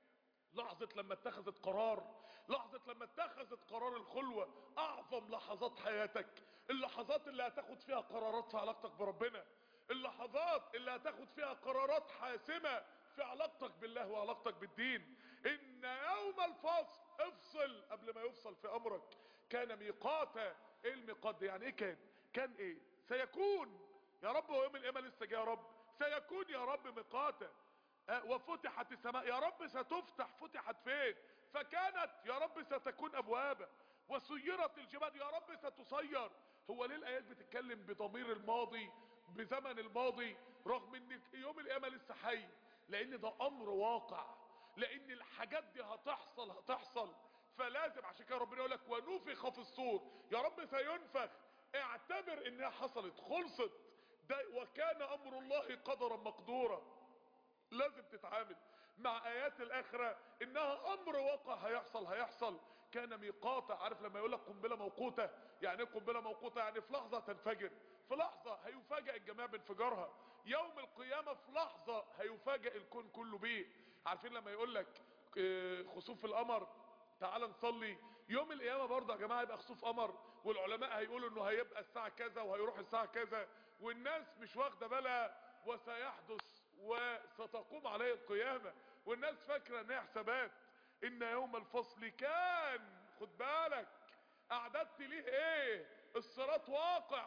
لحظة لما اتخذت قرار لحظة لما اتخذت قرار الخلوة اعظم لحظات حياتك اللحظات اللي هتاخد فيها قرارات في علاقتك بربنا اللحظات اللي هتاخد فيها قرارات حاسمة في علاقتك بالله وعلاقتك بالدين ان يوم الفصل افصل قبل ما يفصل في امرك كان ميقاتا ايه الميقات ده يعني ايه كان كان ايه سيكون يا رب هو يوم القيامة لسه جاي يا رب سيكون يا رب ميقاتا أه وفتحت السماء يا رب ستفتح فتحت فين فكانت يا رب ستكون ابوابا وسيرت الجبال يا رب ستسير هو ليه الايات بتتكلم بضمير الماضي بزمن الماضي رغم ان يوم القيامة لسه حي لان ده امر واقع لان الحاجات دي هتحصل هتحصل فلازم عشان كده ربنا يقول لك ونفخ في الصور يا رب سينفخ اعتبر انها حصلت خلصت ده وكان امر الله قدرا مقدورا لازم تتعامل مع ايات الاخرة انها امر واقع هيحصل هيحصل كان ميقاتا عارف لما يقول لك قنبله موقوته يعني ايه قنبله موقوته يعني في لحظه تنفجر في لحظه هيفاجئ الجميع بانفجارها يوم القيامه في لحظه هيفاجئ الكون كله بيه عارفين لما يقول لك خسوف القمر تعال نصلي يوم القيامة برضه يا جماعة يبقى خسوف قمر والعلماء هيقولوا انه هيبقى الساعة كذا وهيروح الساعة كذا والناس مش واخدة بالها وسيحدث وستقوم عليه القيامة والناس فاكرة ان هي حسابات ان يوم الفصل كان خد بالك اعددت ليه ايه الصراط واقع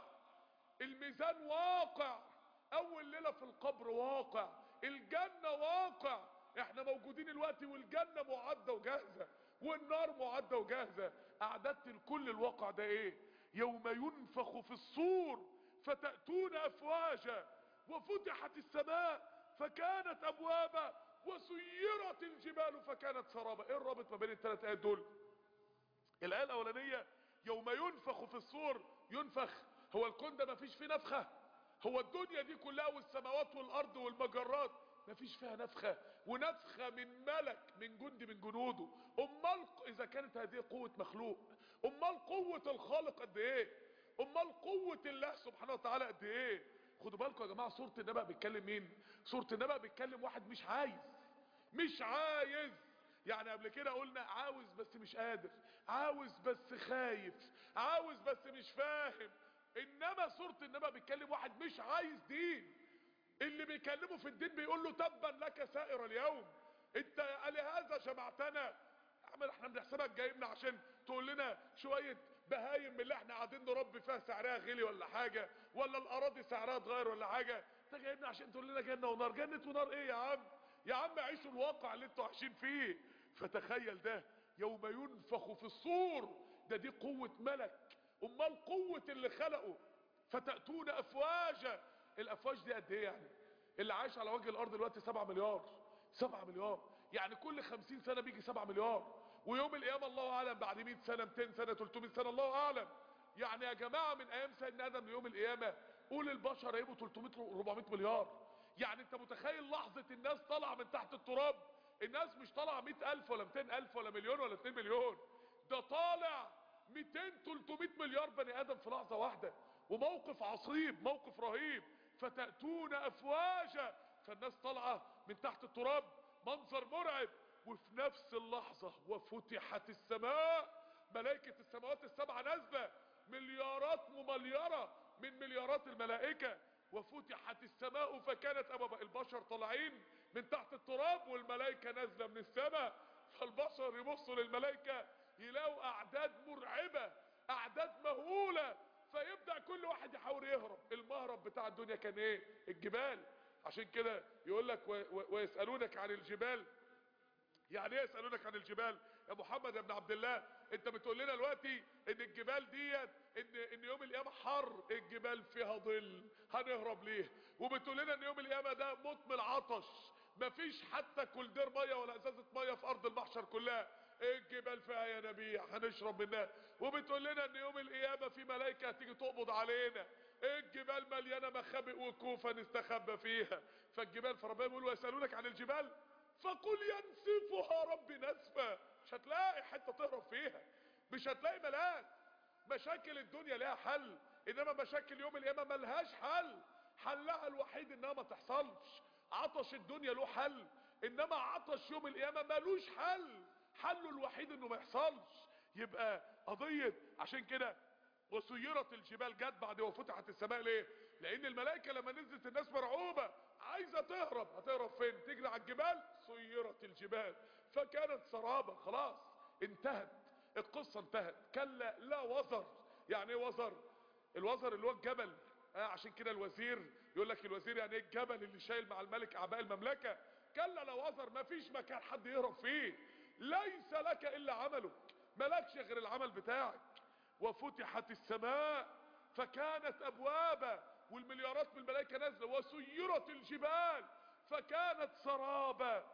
الميزان واقع اول ليلة في القبر واقع الجنة واقع احنا موجودين الوقت والجنة معدة وجاهزة والنار معدة وجاهزة اعددت لكل الواقع ده ايه يوم ينفخ في الصور فتأتون افواجا وفتحت السماء فكانت ابوابا وسيرت الجبال فكانت سرابا ايه الرابط ما بين الثلاث ايات دول الايه الاولانيه يوم ينفخ في الصور ينفخ هو الكون ده ما فيش فيه نفخه هو الدنيا دي كلها والسماوات والارض والمجرات ما فيش فيها نفخه ونفخه من ملك من جند من جنوده امال اذا كانت هذه قوه مخلوق امال قوه الخالق قد ايه امال قوه الله سبحانه وتعالى قد ايه خدوا بالكم يا جماعه سوره النبأ بيتكلم مين سوره النبأ بيتكلم واحد مش عايز مش عايز يعني قبل كده قلنا عاوز بس مش قادر عاوز بس خايف عاوز بس مش فاهم انما سورة النبأ بيتكلم واحد مش عايز دين اللي بيكلمه في الدين بيقول له تبا لك سائر اليوم انت لهذا جمعتنا اعمل احنا بنحسبك جايبنا عشان تقول لنا شوية بهايم من اللي احنا قاعدين نربي فيها سعرها غلي ولا حاجة ولا الاراضي سعرها اتغير ولا حاجة انت جايبنا عشان تقول لنا جنة ونار جنة ونار ايه يا عم يا عم عيشوا الواقع اللي انتوا عايشين فيه فتخيل ده يوم ينفخ في الصور ده دي قوة ملك امال قوة اللي خلقه فتأتون افواجا الافواج دي قد ايه يعني اللي عايش على وجه الارض دلوقتي 7 مليار 7 مليار يعني كل 50 سنة بيجي 7 مليار ويوم القيامة الله اعلم بعد 100 سنة 200 سنة 300 سنة الله اعلم يعني يا جماعة من ايام سيدنا ادم ليوم القيامة قول البشر هيبقوا 300 400 مليار يعني انت متخيل لحظة الناس طالعة من تحت التراب الناس مش طالعة 100 الف ولا 200 الف ولا مليون ولا 2 مليون ده طالع 200 300 مليار بني ادم في لحظة واحدة وموقف عصيب موقف رهيب فتأتون افواجا فالناس طالعة من تحت التراب منظر مرعب وفي نفس اللحظة وفتحت السماء ملائكة السماوات السبعة نازلة مليارات ممليرة من مليارات الملائكة وفتحت السماء فكانت أبواب البشر طالعين من تحت التراب والملائكة نازلة من السماء فالبشر يبصوا للملائكة يلاقوا أعداد مرعبة أعداد مهولة فيبدأ كل واحد يحاول يهرب المهرب بتاع الدنيا كان ايه الجبال عشان كده يقول لك ويسألونك عن الجبال يعني ايه يسألونك عن الجبال يا محمد يا ابن عبد الله انت بتقول لنا دلوقتي ان الجبال ديت ان ان يوم القيامه حر الجبال فيها ظل هنهرب ليه وبتقول لنا ان يوم القيامه ده موت من العطش مفيش حتى كولدير ميه ولا ازازه ميه في ارض المحشر كلها الجبال فيها ينابيع هنشرب منها وبتقول لنا ان يوم القيامه في ملائكه هتيجي تقبض علينا الجبال مليانه مخابئ وكوفه نستخبى فيها فالجبال فربنا بيقول ويسالونك عن الجبال فقل ينسفها ربي نسفا مش هتلاقي حته تهرب فيها مش هتلاقي ملاذ مشاكل الدنيا لها حل انما مشاكل يوم القيامه ملهاش حل حلها الوحيد انها ما تحصلش عطش الدنيا له حل انما عطش يوم القيامه ملوش حل حله الوحيد انه ما يحصلش يبقى قضيه عشان كده وسيرت الجبال جت بعد وفتحت السماء ليه لان الملائكه لما نزلت الناس مرعوبه عايزه تهرب هتهرب فين تجري على الجبال سيرت الجبال فكانت سرابه خلاص انتهت القصه انتهت كلا لا وزر يعني ايه وزر الوزر اللي هو الجبل آه عشان كده الوزير يقول لك الوزير يعني ايه الجبل اللي شايل مع الملك اعباء المملكه كلا لا وزر مفيش مكان حد يهرب فيه ليس لك الا عملك ملكش غير العمل بتاعك وفتحت السماء فكانت ابوابا والمليارات من الملائكه نازله وسيرت الجبال فكانت سرابا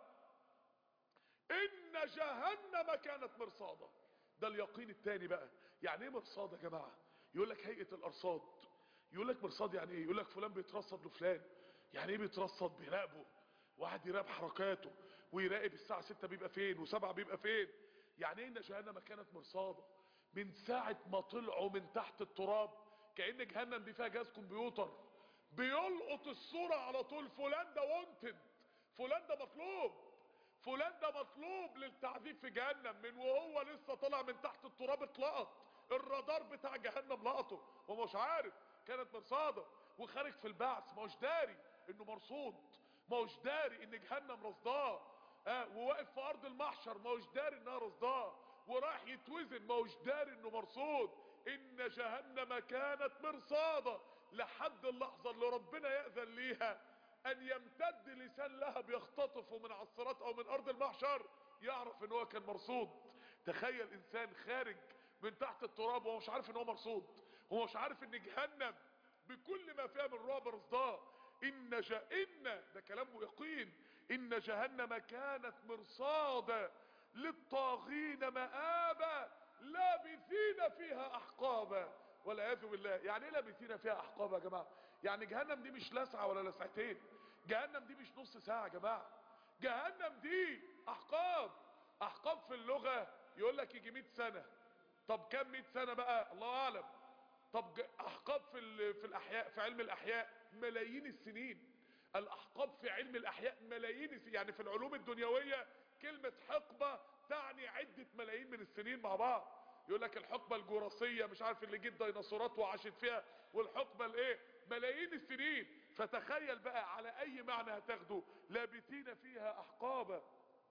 ان جهنم كانت مرصادا ده اليقين التاني بقى يعني ايه مرصاد يا جماعه يقول لك هيئه الارصاد يقول لك مرصاد يعني ايه يقول لك فلان بيترصد لفلان يعني ايه بيترصد بيراقبه واحد يراقب حركاته ويراقب الساعه 6 بيبقى فين و7 بيبقى فين يعني ايه ان جهنم كانت مرصاده من ساعة ما طلعوا من تحت التراب كأن جهنم دي فيها جهاز كمبيوتر بيلقط الصورة على طول فلان ده وانتد فلان ده مطلوب فلان ده مطلوب للتعذيب في جهنم من وهو لسه طالع من تحت التراب اتلقط الرادار بتاع جهنم لقطه هو مش عارف كانت مرصاده وخارج في البعث ما هوش داري انه مرصود ما هوش داري ان جهنم رصداه اه وواقف في ارض المحشر ما هوش داري انها رصداه وراح يتوزن ما هوش داري انه مرصود ان جهنم كانت مرصاده لحد اللحظه اللي ربنا ياذن ليها ان يمتد لسان لهب يختطفه من على الصراط او من ارض المحشر يعرف ان هو كان مرصود تخيل انسان خارج من تحت التراب وهو مش عارف ان هو مرصود هو مش عارف ان جهنم بكل ما فيها من رعب رصداه ان جا ان ده كلام يقين ان جهنم كانت مرصادا للطاغين مآبا لابثين فيها احقابا والعياذ بالله يعني ايه لابثين فيها احقابا يا جماعه يعني جهنم دي مش لسعه ولا لسعتين جهنم دي مش نص ساعه يا جماعه جهنم دي احقاب احقاب في اللغه يقول لك يجي 100 سنه طب كم 100 سنه بقى الله اعلم طب احقاب في في الاحياء في علم الاحياء ملايين السنين الاحقاب في علم الاحياء ملايين السنين يعني في العلوم الدنيويه كلمه حقبه تعني عده ملايين من السنين مع بعض يقول لك الحقبه الجراثيه مش عارف اللي جت ديناصورات وعاشت فيها والحقبه الايه ملايين السنين فتخيل بقى على اي معنى هتاخده لابثين فيها احقابا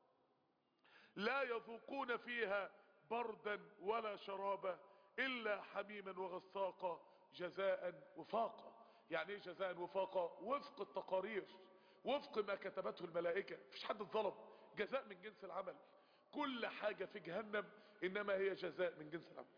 لا يذوقون فيها بردا ولا شرابا الا حميما وغساقا جزاء وفاقا يعني ايه جزاء وفاقا وفق التقارير وفق ما كتبته الملائكة مفيش حد اتظلم جزاء من جنس العمل كل حاجة في جهنم انما هي جزاء من جنس العمل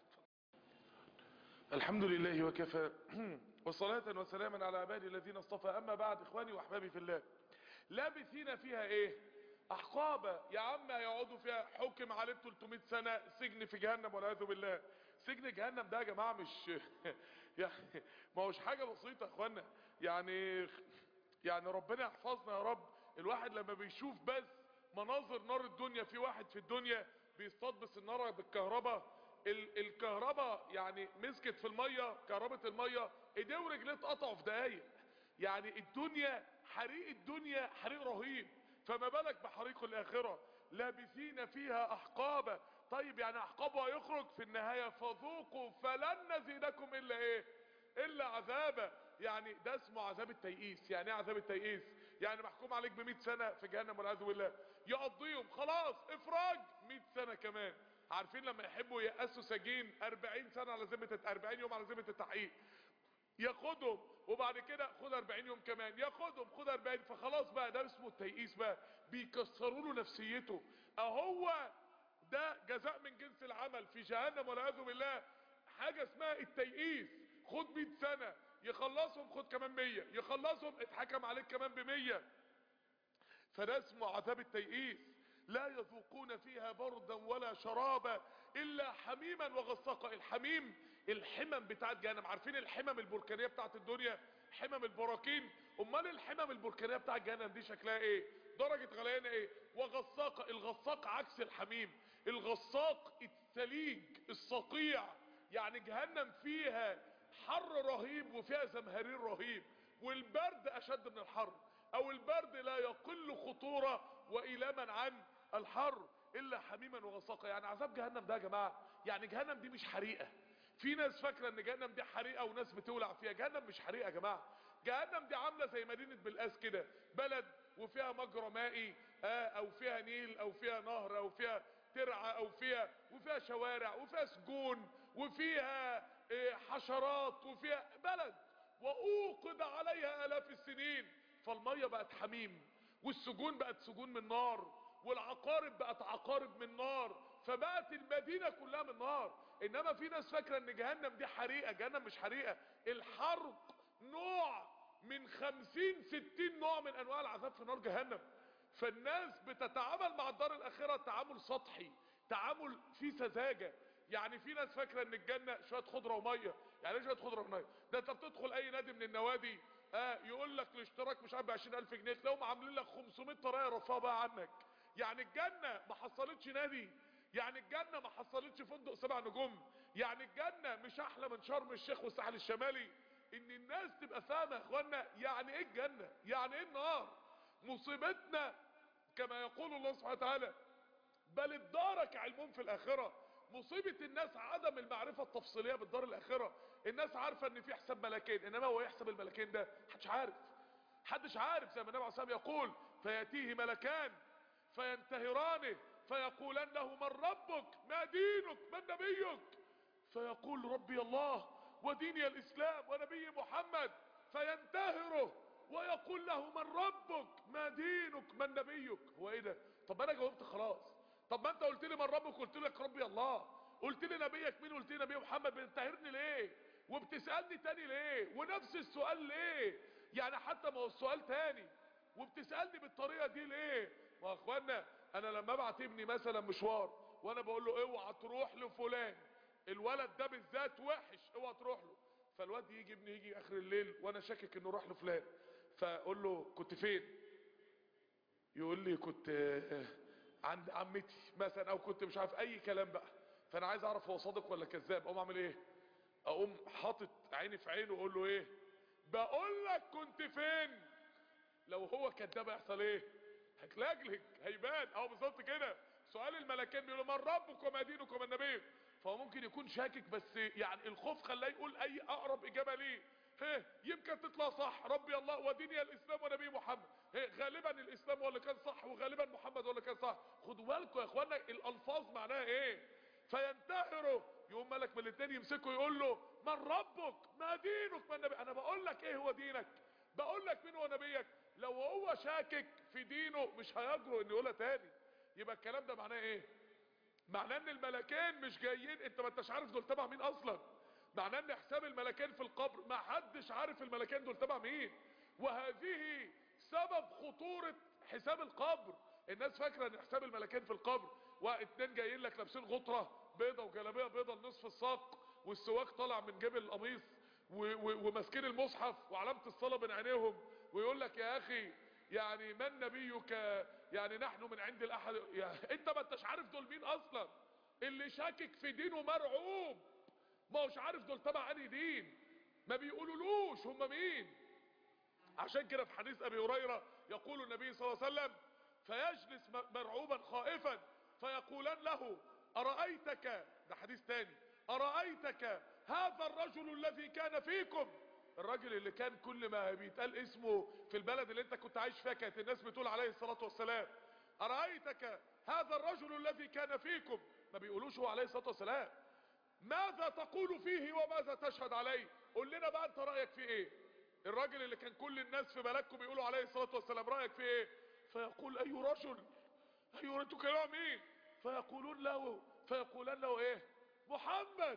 الحمد لله وكفى وصلاة وسلاما على عبادي الذين اصطفى اما بعد اخواني واحبابي في الله لابثين فيها ايه احقابا يا عم هيقعدوا فيها حكم عليه 300 سنة سجن في جهنم والعياذ بالله سجن جهنم ده يا جماعة مش يعني ما هوش حاجة بسيطة يا اخوانا يعني يعني ربنا يحفظنا يا رب الواحد لما بيشوف بس مناظر نار الدنيا في واحد في الدنيا بيصطاد بالسنارة بالكهرباء ال الكهرباء يعني مسكت في المية كهرباء المية ايديه ورجليه اتقطعوا في دقايق يعني الدنيا حريق الدنيا حريق رهيب فما بالك بحريق الاخرة لابثين فيها احقابا طيب يعني احقابه هيخرج في النهاية فذوقوا فلن نزيدكم الا ايه الا عذابا يعني ده اسمه عذاب التيئيس يعني ايه عذاب التيئيس يعني محكوم عليك ب سنة في جهنم والعياذ بالله يقضيهم خلاص افراج 100 سنة كمان عارفين لما يحبوا يأسوا سجين 40 سنة على ذمة 40 يوم على ذمة التحقيق ياخدهم وبعد كده خد 40 يوم كمان ياخدهم خد 40 فخلاص بقى ده اسمه التيئيس بقى بيكسروا له نفسيته اهو ده جزاء من جنس العمل في جهنم والعياذ بالله حاجة اسمها التيئيس خد 100 سنة يخلصهم خد كمان 100 يخلصهم اتحكم عليك كمان ب 100 فده اسمه عذاب التيئيس لا يذوقون فيها بردا ولا شرابا الا حميما وغساقا الحميم الحمم بتاعت جهنم عارفين الحمم البركانيه بتاعت الدنيا حمم البراكين امال الحمم البركانيه بتاعت جهنم دي شكلها ايه درجه غليانه ايه وغساقه الغساق عكس الحميم الغساق الثليج الصقيع يعني جهنم فيها حر رهيب وفيها زمهرير رهيب والبرد اشد من الحر او البرد لا يقل خطورة وإلاما عن الحر الا حميما وغساقا يعني عذاب جهنم ده يا جماعة يعني جهنم دي مش حريقة في ناس فاكرة ان جهنم دي حريقة وناس بتولع فيها جهنم مش حريقة يا جماعة جهنم دي عاملة زي مدينة بالقاس كده بلد وفيها مجرى مائي آه او فيها نيل او فيها نهر او فيها ترعة او فيها وفيها شوارع وفيها سجون وفيها آه حشرات وفيها بلد واوقد عليها الاف السنين فالمية بقت حميم والسجون بقت سجون من نار والعقارب بقت عقارب من نار فبقت المدينة كلها من نار انما في ناس فاكرة ان جهنم دي حريقة جهنم مش حريقة الحرق نوع من خمسين ستين نوع من انواع العذاب في نار جهنم فالناس بتتعامل مع الدار الاخرة تعامل سطحي تعامل فيه سذاجة يعني في ناس فاكرة ان الجنة شوية خضرة ومية يعني ايه شوية خضرة ومية ده انت بتدخل اي نادي من النوادي اه يقول لك الاشتراك مش عارف ب 20000 جنيه تلاقيهم عاملين لك 500 طريقه رفاه بقى عنك يعني الجنه ما حصلتش نادي يعني الجنه ما حصلتش فندق سبع نجوم يعني الجنه مش احلى من شرم الشيخ والساحل الشمالي ان الناس تبقى فاهمه يا اخوانا يعني ايه الجنه يعني ايه النار مصيبتنا كما يقول الله سبحانه وتعالى بل ادارك علمهم في الاخرة مصيبة الناس عدم المعرفة التفصيلية بالدار الاخرة الناس عارفة ان في حساب ملكين انما هو يحسب الملكين ده محدش عارف محدش عارف زي ما النبي عليه الصلاة والسلام يقول فيأتيه ملكان فينتهرانه فيقولان له من ربك ما دينك من نبيك فيقول ربي الله وديني الاسلام ونبي محمد فينتهره ويقول له من ربك ما دينك من نبيك هو ايه ده طب انا جاوبت خلاص طب ما انت قلت لي من ربك قلت لك ربي الله قلت لي نبيك مين قلت لي نبي محمد بتنتهرني ليه وبتسألني تاني ليه ونفس السؤال ليه يعني حتى ما هو السؤال تاني وبتسألني بالطريقة دي ليه ما اخوانا انا لما ابعت ابني مثلا مشوار وانا بقول له اوعى تروح لفلان الولد ده بالذات وحش اوعى تروح له فالواد يجي ابني يجي اخر الليل وانا شاكك انه راح لفلان فاقول له كنت فين يقول لي كنت آه، عند عمتي مثلا او كنت مش عارف اي كلام بقى فانا عايز اعرف هو صادق ولا كذاب اقوم اعمل ايه اقوم حاطط عيني في عينه واقول له ايه بقول لك كنت فين لو هو كذاب هيحصل ايه هتلجلج هيبان اهو بالظبط كده سؤال الملكين بيقولوا من ربك وما دينك وما نبيك فهو ممكن يكون شاكك بس يعني الخوف خلاه يقول اي اقرب اجابه ليه ها يمكن تطلع صح ربي الله وديني الاسلام ونبي محمد ها غالبا الاسلام هو اللي كان صح وغالبا محمد هو اللي كان صح خدوا بالكم يا اخوانا الالفاظ معناها ايه فينتهروا يقوم ملك من الاثنين يمسكه يقول له من ربك ما دينك ما نبي انا بقول لك ايه هو دينك بقول لك مين هو نبيك لو هو شاكك في دينه مش هيجرؤ انه يقولها تاني يبقى الكلام ده معناه ايه معناه ان الملكين مش جايين انت ما انتش عارف دول تبع مين اصلا معناه ان حساب الملكين في القبر ما حدش عارف الملكين دول تبع مين وهذه سبب خطورة حساب القبر الناس فاكرة ان حساب الملكين في القبر واتنين جايين لك لابسين غطرة بيضة وجلابية بيضة لنصف الساق والسواك طالع من جيب القميص و- و- وماسكين المصحف وعلامة الصلاة بين عينيهم ويقول لك يا اخي يعني من نبيك يعني نحن من عند الاحد يعني انت ما انتش عارف دول مين اصلا اللي شاكك في دينه مرعوب ما هوش عارف دول تبع انهي دين ما بيقولولوش هم مين عشان كده في حديث ابي هريره يقول النبي صلى الله عليه وسلم فيجلس م- مرعوبا خائفا فيقولان له ارايتك ده حديث تاني ارايتك هذا الرجل الذي كان فيكم الراجل اللي كان كل ما بيتقال اسمه في البلد اللي انت كنت عايش فيها كانت الناس بتقول عليه الصلاه والسلام ارايتك هذا الرجل الذي كان فيكم ما بيقولوش هو عليه الصلاه والسلام ماذا تقول فيه وماذا تشهد عليه قول لنا بقى انت رأيك فيه ايه الراجل اللي كان كل الناس في بلدكم بيقولوا عليه الصلاة والسلام رأيك فيه ايه فيقول اي رجل اي رجل انتوا كلام مين فيقولون له فيقولان له ايه محمد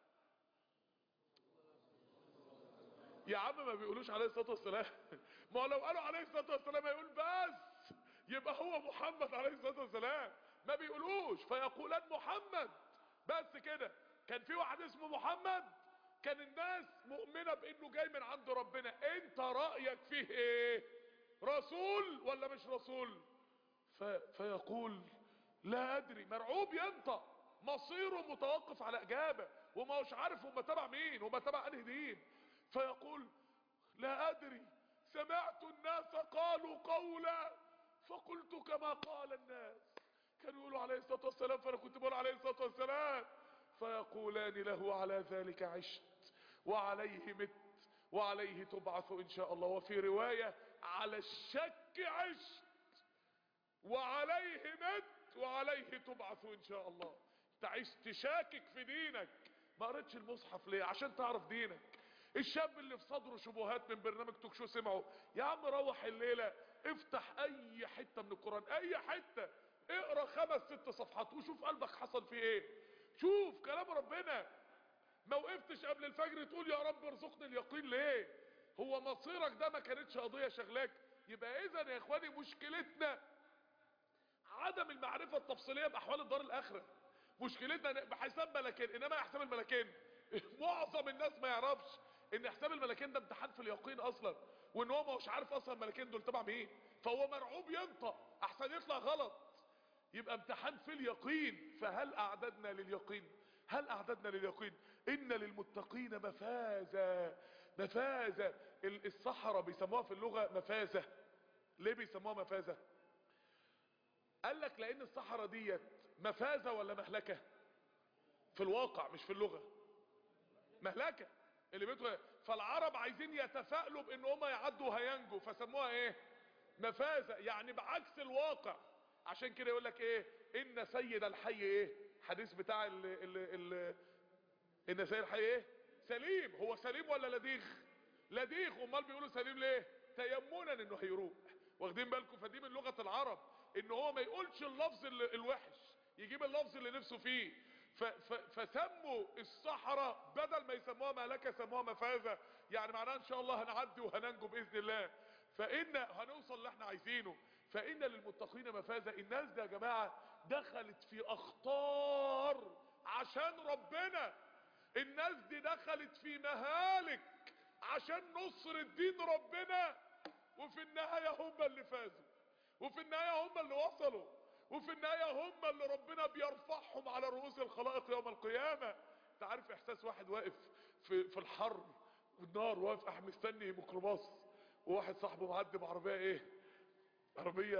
يا عم ما بيقولوش عليه الصلاة والسلام ما هو لو قالوا عليه الصلاة والسلام هيقول بس يبقى هو محمد عليه الصلاة والسلام ما بيقولوش فيقولان محمد بس كده كان في واحد اسمه محمد كان الناس مؤمنة بانه جاي من عند ربنا انت رأيك فيه ايه رسول ولا مش رسول ف... فيقول لا ادري مرعوب ينطق مصيره متوقف على اجابة وما هوش عارف هم تبع مين هم تبع انهي دين فيقول لا ادري سمعت الناس قالوا قولا فقلت كما قال الناس كانوا يقولوا عليه الصلاة والسلام فانا كنت بقول عليه الصلاة والسلام فيقولان له على ذلك عشت وعليه مت وعليه تبعث ان شاء الله وفي رواية على الشك عشت وعليه مت وعليه تبعث ان شاء الله انت عايز تشاكك في دينك ما قريتش المصحف ليه عشان تعرف دينك الشاب اللي في صدره شبهات من برنامج توك شو سمعه يا عم روح الليلة افتح اي حتة من القرآن اي حتة اقرا خمس ست صفحات وشوف قلبك حصل فيه ايه شوف كلام ربنا ما وقفتش قبل الفجر تقول يا رب ارزقني اليقين ليه هو مصيرك ده ما كانتش قضية شغلاك يبقى اذا يا اخواني مشكلتنا عدم المعرفة التفصيلية باحوال الدار الاخرة مشكلتنا بحساب ملكين انما حساب الملكين معظم الناس ما يعرفش ان حساب الملكين ده امتحان في اليقين اصلا وان هو ما مش عارف اصلا الملكين دول تبع مين فهو مرعوب ينطق احسن يطلع غلط يبقى امتحان في اليقين فهل اعددنا لليقين هل اعددنا لليقين ان للمتقين مفازة مفازة ال- الصحراء بيسموها في اللغة مفازة ليه بيسموها مفازة قال لك لان الصحراء ديت مفازة ولا مهلكة في الواقع مش في اللغة مهلكة اللي بيدخل فالعرب عايزين يتفائلوا بان هم يعدوا هينجوا فسموها ايه مفازة يعني بعكس الواقع عشان كده يقول لك ايه ان سيد الحي ايه حديث بتاع ال ال ال ان سيد الحي ايه سليم هو سليم ولا لديغ لديغ امال بيقولوا سليم ليه تيمنا انه هيروح واخدين بالكم فدي من لغة العرب ان هو ما يقولش اللفظ ال- الوحش يجيب اللفظ اللي نفسه فيه ف ف فسموا الصحراء بدل ما يسموها مهلكة سموها مفازة يعني معناها ان شاء الله هنعدي وهننجو باذن الله فان هنوصل اللي احنا عايزينه فان للمتقين مفازة الناس دي يا جماعة دخلت في اخطار عشان ربنا الناس دي دخلت في مهالك عشان نصر الدين ربنا وفي النهاية هم اللي فازوا وفي النهاية هم اللي وصلوا وفي النهاية هم اللي ربنا بيرفعهم على رؤوس الخلائق يوم القيامة انت عارف احساس واحد واقف في, في الحر والنار واقف اح مستني ميكروباص وواحد صاحبه معدي بعربية ايه عربية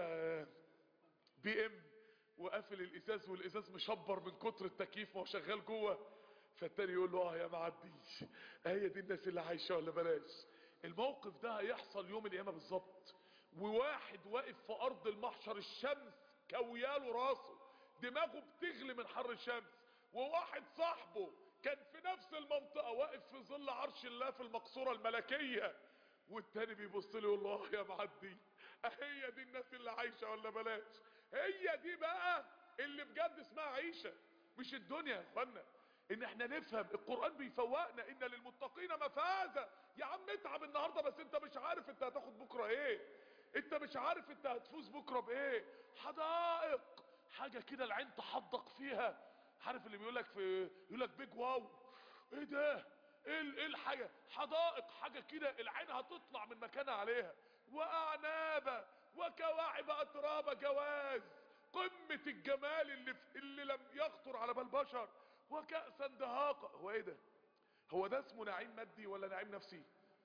بي ام وقافل الازاز والازاز مشبر من كتر التكييف ما هو شغال جوه فالتاني يقول له اه يا معدي هي دي الناس اللي عايشه ولا بلاش الموقف ده هيحصل يوم القيامه بالظبط وواحد واقف في ارض المحشر الشمس كوياله راسه دماغه بتغلي من حر الشمس وواحد صاحبه كان في نفس المنطقه واقف في ظل عرش الله في المقصوره الملكيه والتاني بيبص لي يقول له اه يا معدي هي دي الناس اللي عايشه ولا بلاش هي دي بقى اللي بجد اسمها عيشه مش الدنيا يا اخوانا ان احنا نفهم القرآن بيفوقنا ان للمتقين مفازة يا عم اتعب النهاردة بس انت مش عارف انت هتاخد بكرة ايه انت مش عارف انت هتفوز بكرة بايه حدائق حاجة كده العين تحدق فيها عارف اللي بيقولك في يقولك بيج واو ايه ده ايه ال- ايه الحاجة حدائق حاجة كده العين هتطلع من مكانها عليها واعنابة وكواعب اترابة جواز قمة الجمال اللي, في اللي لم يخطر على بال بشر وكأسا دهاقا هو ايه ده هو ده اسمه نعيم مادي ولا نعيم نفسي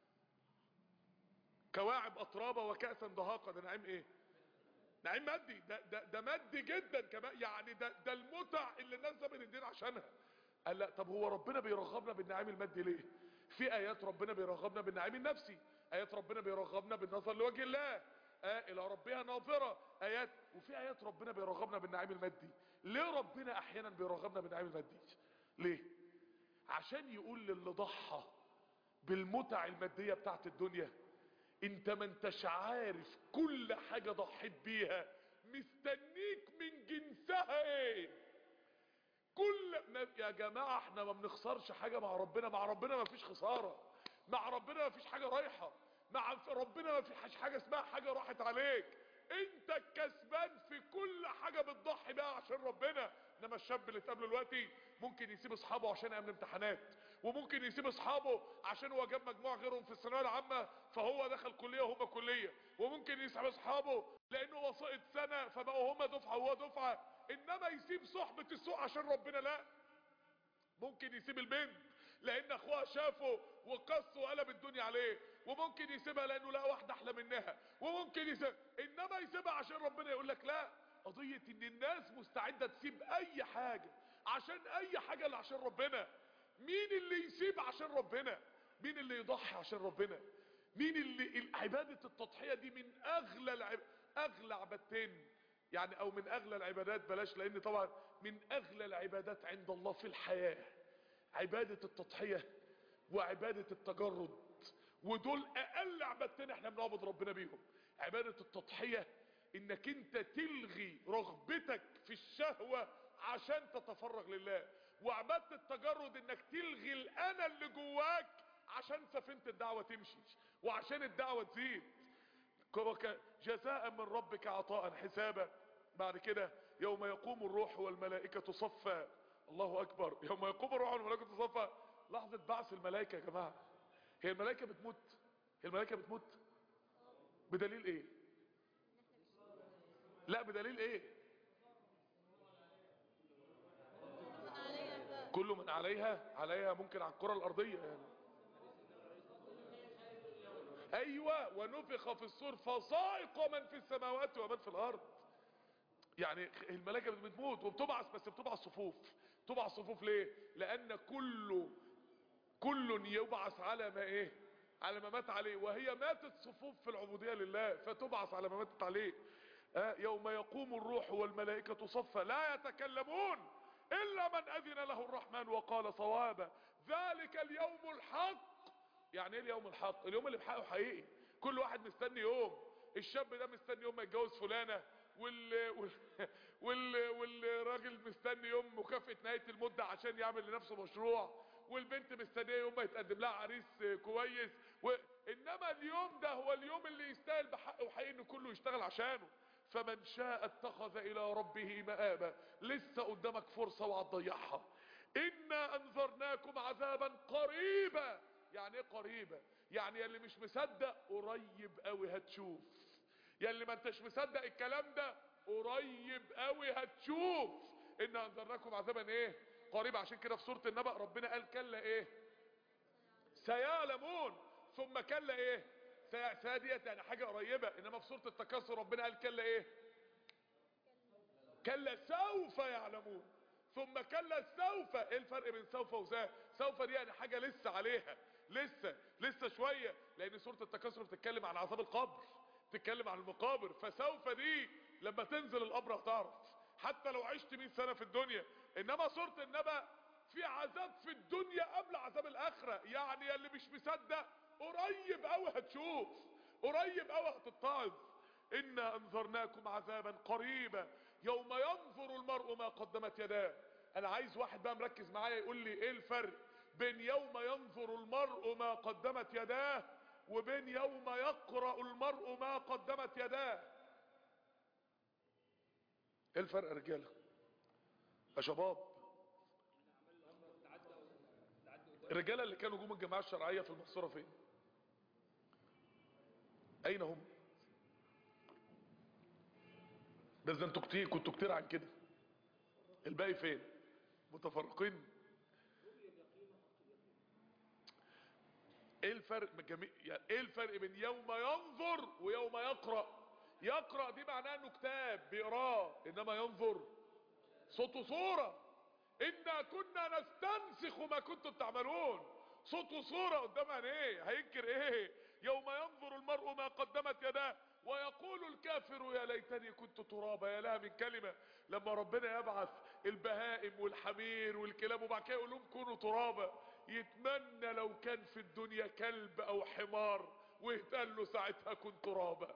كواعب اترابة وكأسا دهاقا ده نعيم ايه نعيم مادي ده, ده, ده مادي جدا كمان يعني ده, ده المتع اللي الناس ده الدين عشانها قال لا طب هو ربنا بيرغبنا بالنعيم المادي ليه في ايات ربنا بيرغبنا بالنعيم النفسي ايات ربنا بيرغبنا بالنظر لوجه الله آه الى ربها ناظرة ايات وفي ايات ربنا بيرغبنا بالنعيم المادي ليه ربنا احيانا بيرغبنا بالنعيم المادي ليه عشان يقول للي ضحى بالمتع المادية بتاعت الدنيا انت ما انتش عارف كل حاجة ضحيت بيها مستنيك من جنسها ايه كل ما يا جماعة احنا ما بنخسرش حاجة مع ربنا مع ربنا ما فيش خسارة مع ربنا ما فيش حاجة رايحة مع ربنا ما فيش حاجة اسمها حاجة راحت عليك انت الكسبان في كل حاجة بتضحي بقى عشان ربنا انما الشاب اللي تقابله دلوقتي ممكن يسيب اصحابه عشان يعمل امتحانات وممكن يسيب اصحابه عشان هو جاب مجموع غيرهم في الثانويه العامه فهو دخل كليه وهم كليه وممكن يسيب اصحابه لانه هو سقط سنه فبقوا هم دفعه وهو دفعه انما يسيب صحبه السوء عشان ربنا لا ممكن يسيب البنت لان اخوها شافه وقص وقلب الدنيا عليه وممكن يسيبها لانه لقى واحده احلى منها وممكن يسيب انما يسيبها عشان ربنا يقول لك لا قضيه ان الناس مستعده تسيب اي حاجه عشان اي حاجه اللي عشان ربنا مين اللي يسيب عشان ربنا مين اللي يضحي عشان ربنا مين اللي عباده التضحيه دي من اغلى العب... اغلى عبادتين يعني او من اغلى العبادات بلاش لان طبعا من اغلى العبادات عند الله في الحياة عبادة التضحية وعبادة التجرد ودول اقل عبادتين احنا بنعبد ربنا بيهم عبادة التضحية انك انت تلغي رغبتك في الشهوة عشان تتفرغ لله وعبادة التجرد انك تلغي الانا اللي جواك عشان سفينة الدعوة تمشي وعشان الدعوة تزيد جزاء من ربك عطاء حسابا بعد كده يوم يقوم الروح والملائكة صفا الله اكبر يوم يقوم الروح والملائكة صفا لحظة بعث الملائكة يا جماعة هي الملائكة بتموت هي الملائكة بتموت بدليل ايه لا بدليل ايه كل من عليها عليها ممكن على الكرة الارضية يعني ايوه ونفخ في الصور فصائق من في السماوات ومن في الارض يعني الملائكة بتموت وبتبعث بس بتبعث صفوف بتبعث صفوف ليه لان كل كل يبعث على ما ايه على ما مات عليه وهي ماتت صفوف في العبودية لله فتبعث على ما ماتت عليه آه يوم يقوم الروح والملائكة صفا لا يتكلمون الا من اذن له الرحمن وقال صوابا ذلك اليوم الحق يعني ايه اليوم الحق اليوم اللي بحقه حقيقي كل واحد مستني يوم الشاب ده مستني يوم ما يتجوز فلانة وال... وال... وال... والراجل مستني يوم مكافأة نهاية المدة عشان يعمل لنفسه مشروع والبنت مستنيه يوم ما يتقدم لها عريس كويس و... انما اليوم ده هو اليوم اللي يستاهل بحقه وحقيقي ان كله يشتغل عشانه فمن شاء اتخذ الى ربه مآبا لسه قدامك فرصة وهتضيعها انا انذرناكم عذابا قريبا يعني ايه قريبة يعني اللي مش مصدق قريب قوي هتشوف يلي ما انتش مصدق الكلام ده قريب قوي هتشوف ان انذرناكم عذابا ايه قريب عشان كده في سورة النبأ ربنا قال كلا ايه سيعلمون ثم كلا ايه سادية يعني حاجة قريبة انما في سورة التكاثر ربنا قال كلا ايه كلا سوف يعلمون ثم كلا سوف ايه الفرق بين سوف وذا سوف دي يعني حاجة لسه عليها لسه لسه شوية لان سورة التكاثر بتتكلم عن عذاب القبر بتتكلم عن المقابر فسوف دي لما تنزل القبر هتعرف حتى لو عشت 100 سنة في الدنيا انما سورة النبأ في عذاب في الدنيا قبل عذاب الاخرة يعني اللي مش مصدق قريب قوي هتشوف قريب قوي هتتعظ انا انذرناكم عذابا قريبا يوم ينظر المرء ما قدمت يداه انا عايز واحد بقى مركز معايا يقول لي ايه الفرق بين يوم ينظر المرء ما قدمت يداه وبين يوم يقرأ المرء ما قدمت يداه ايه الفرق يا رجاله يا شباب الرجاله اللي كانوا جم الجماعه الشرعيه في المقصوره فين اين هم بس ده انتوا كتير كنتوا كتير عن كده الباقي فين متفرقين ايه الفرق من جميع يعني ايه الفرق بين يوم ينظر ويوم يقرأ يقرأ دي معناه انه كتاب بيقراه انما ينظر صوت وصورة انا كنا نستنسخ ما كنتم تعملون صوت وصورة قدام ايه هينكر ايه يوم ينظر المرء ما قدمت يداه ويقول الكافر يا ليتني كنت ترابا يا لها من كلمة لما ربنا يبعث البهائم والحمير والكلاب وبعد كده يقول لهم كونوا ترابا يتمنى لو كان في الدنيا كلب او حمار ويتقال له ساعتها كنت ترابا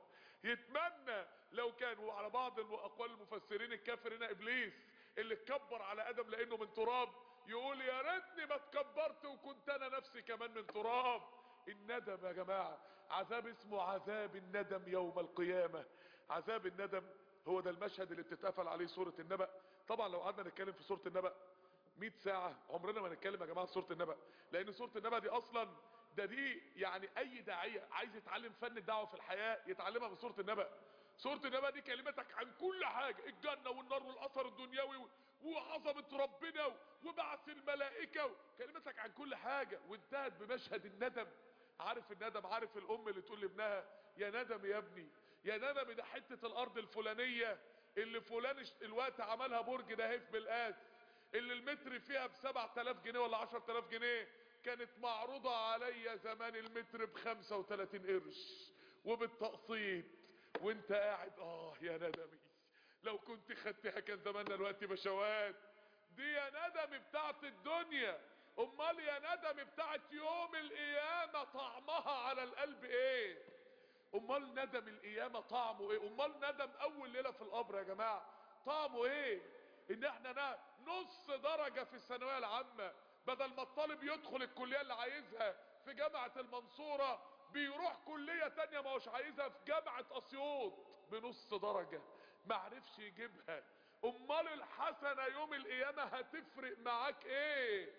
يتمنى لو كان وعلى بعض اقوال المفسرين الكافر هنا ابليس اللي اتكبر على ادم لانه من تراب يقول يا ريتني ما اتكبرت وكنت انا نفسي كمان من تراب الندم يا جماعة عذاب اسمه عذاب الندم يوم القيامة عذاب الندم هو ده المشهد اللي بتتقفل عليه سورة النبأ طبعا لو قعدنا نتكلم في سورة النبأ 100 ساعة عمرنا ما نتكلم يا جماعة في سورة النبأ لان سورة النبأ دي اصلا ده دي يعني اي داعية عايز يتعلم فن الدعوة في الحياة يتعلمها من سورة النبأ سورة النبأ دي كلمتك عن كل حاجة الجنة والنار والاثر الدنيوي وعظمة ربنا وبعث الملائكة كلمتك عن كل حاجة وانتهت بمشهد الندم عارف الندم عارف الام اللي تقول لابنها يا ندم يا ابني يا ندم ده حتة الارض الفلانية اللي فلان الوقت عملها برج ده هيف بالقاس اللي المتر فيها بسبع تلاف جنيه ولا عشر تلاف جنيه كانت معروضة عليا زمان المتر بخمسة وتلاتين قرش وبالتقسيط وانت قاعد اه يا ندمي لو كنت خدتها كان زماننا الوقت بشوات دي يا ندم بتاعت الدنيا امال يا ندم بتاعت يوم القيامة طعمها على القلب ايه امال ندم القيامة طعمه ايه امال ندم اول ليلة في القبر يا جماعة طعمه ايه ان احنا نص درجة في الثانوية العامة بدل ما الطالب يدخل الكلية اللي عايزها في جامعة المنصورة بيروح كلية تانية ما هوش عايزها في جامعة اسيوط بنص درجة معرفش يجيبها امال الحسنة يوم القيامة هتفرق معاك ايه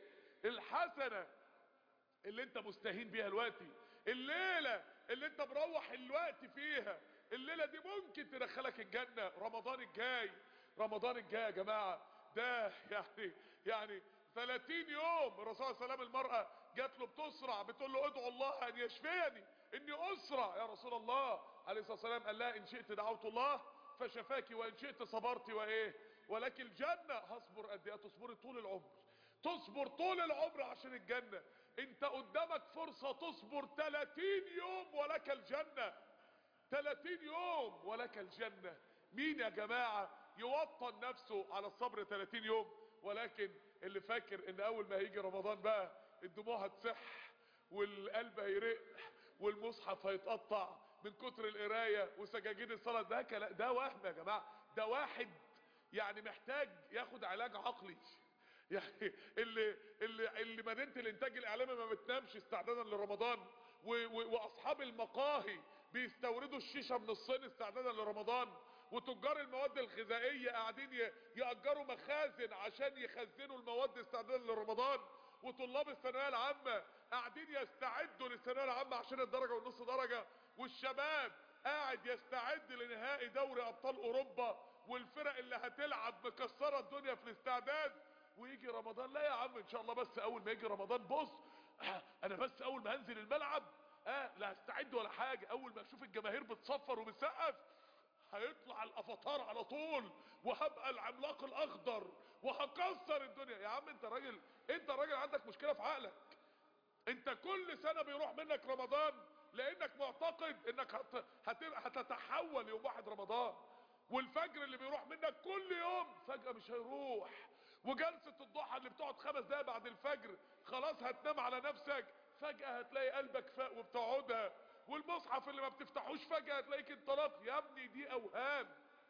الحسنة اللي انت مستهين بيها دلوقتي الليلة اللي انت مروح الوقت فيها الليلة دي ممكن تدخلك الجنة رمضان الجاي رمضان الجاي يا جماعة ده يعني يعني 30 يوم الرسول صلى الله عليه وسلم المرأة جات له بتسرع بتقول له ادعو الله ان يشفيني اني اسرع يا رسول الله عليه الصلاة والسلام قال لها ان شئت دعوت الله فشفاك وان شئت صبرت وايه ولكن الجنة هصبر قد ايه تصبري طول العمر تصبر طول العمر عشان الجنة انت قدامك فرصة تصبر 30 يوم ولك الجنة 30 يوم ولك الجنة مين يا جماعة يوطن نفسه على الصبر 30 يوم ولكن اللي فاكر ان اول ما هيجي رمضان بقى الدموع هتسح والقلب هيرق والمصحف هيتقطع من كتر القرايه وسجاجيد الصلاه ده كلا ده وهم يا جماعه ده واحد يعني محتاج ياخد علاج عقلي يعني اللي اللي اللي مدينه الانتاج الاعلامي ما بتنامش استعدادا لرمضان و و واصحاب المقاهي بيستوردوا الشيشه من الصين استعدادا لرمضان وتجار المواد الغذائيه قاعدين ياجروا مخازن عشان يخزنوا المواد استعدادا لرمضان وطلاب الثانويه العامه قاعدين يستعدوا للثانويه العامه عشان الدرجه والنص درجه والشباب قاعد يستعد لنهائي دوري ابطال اوروبا والفرق اللي هتلعب مكسره الدنيا في الاستعداد ويجي رمضان لا يا عم ان شاء الله بس اول ما يجي رمضان بص انا بس اول ما هنزل الملعب اه لا هستعد ولا حاجه اول ما اشوف الجماهير بتصفر وبتسقف هيطلع الافاتار على طول وهبقى العملاق الاخضر وهكسر الدنيا يا عم انت راجل انت راجل عندك مشكله في عقلك انت كل سنه بيروح منك رمضان لانك معتقد انك هت... هت... هتتحول يوم واحد رمضان والفجر اللي بيروح منك كل يوم فجأة مش هيروح وجلسة الضحى اللي بتقعد خمس دقايق بعد الفجر خلاص هتنام على نفسك فجأة هتلاقي قلبك فاق وبتقعدها والمصحف اللي ما بتفتحوش فجأة هتلاقيك انطلقت يا ابني دي اوهام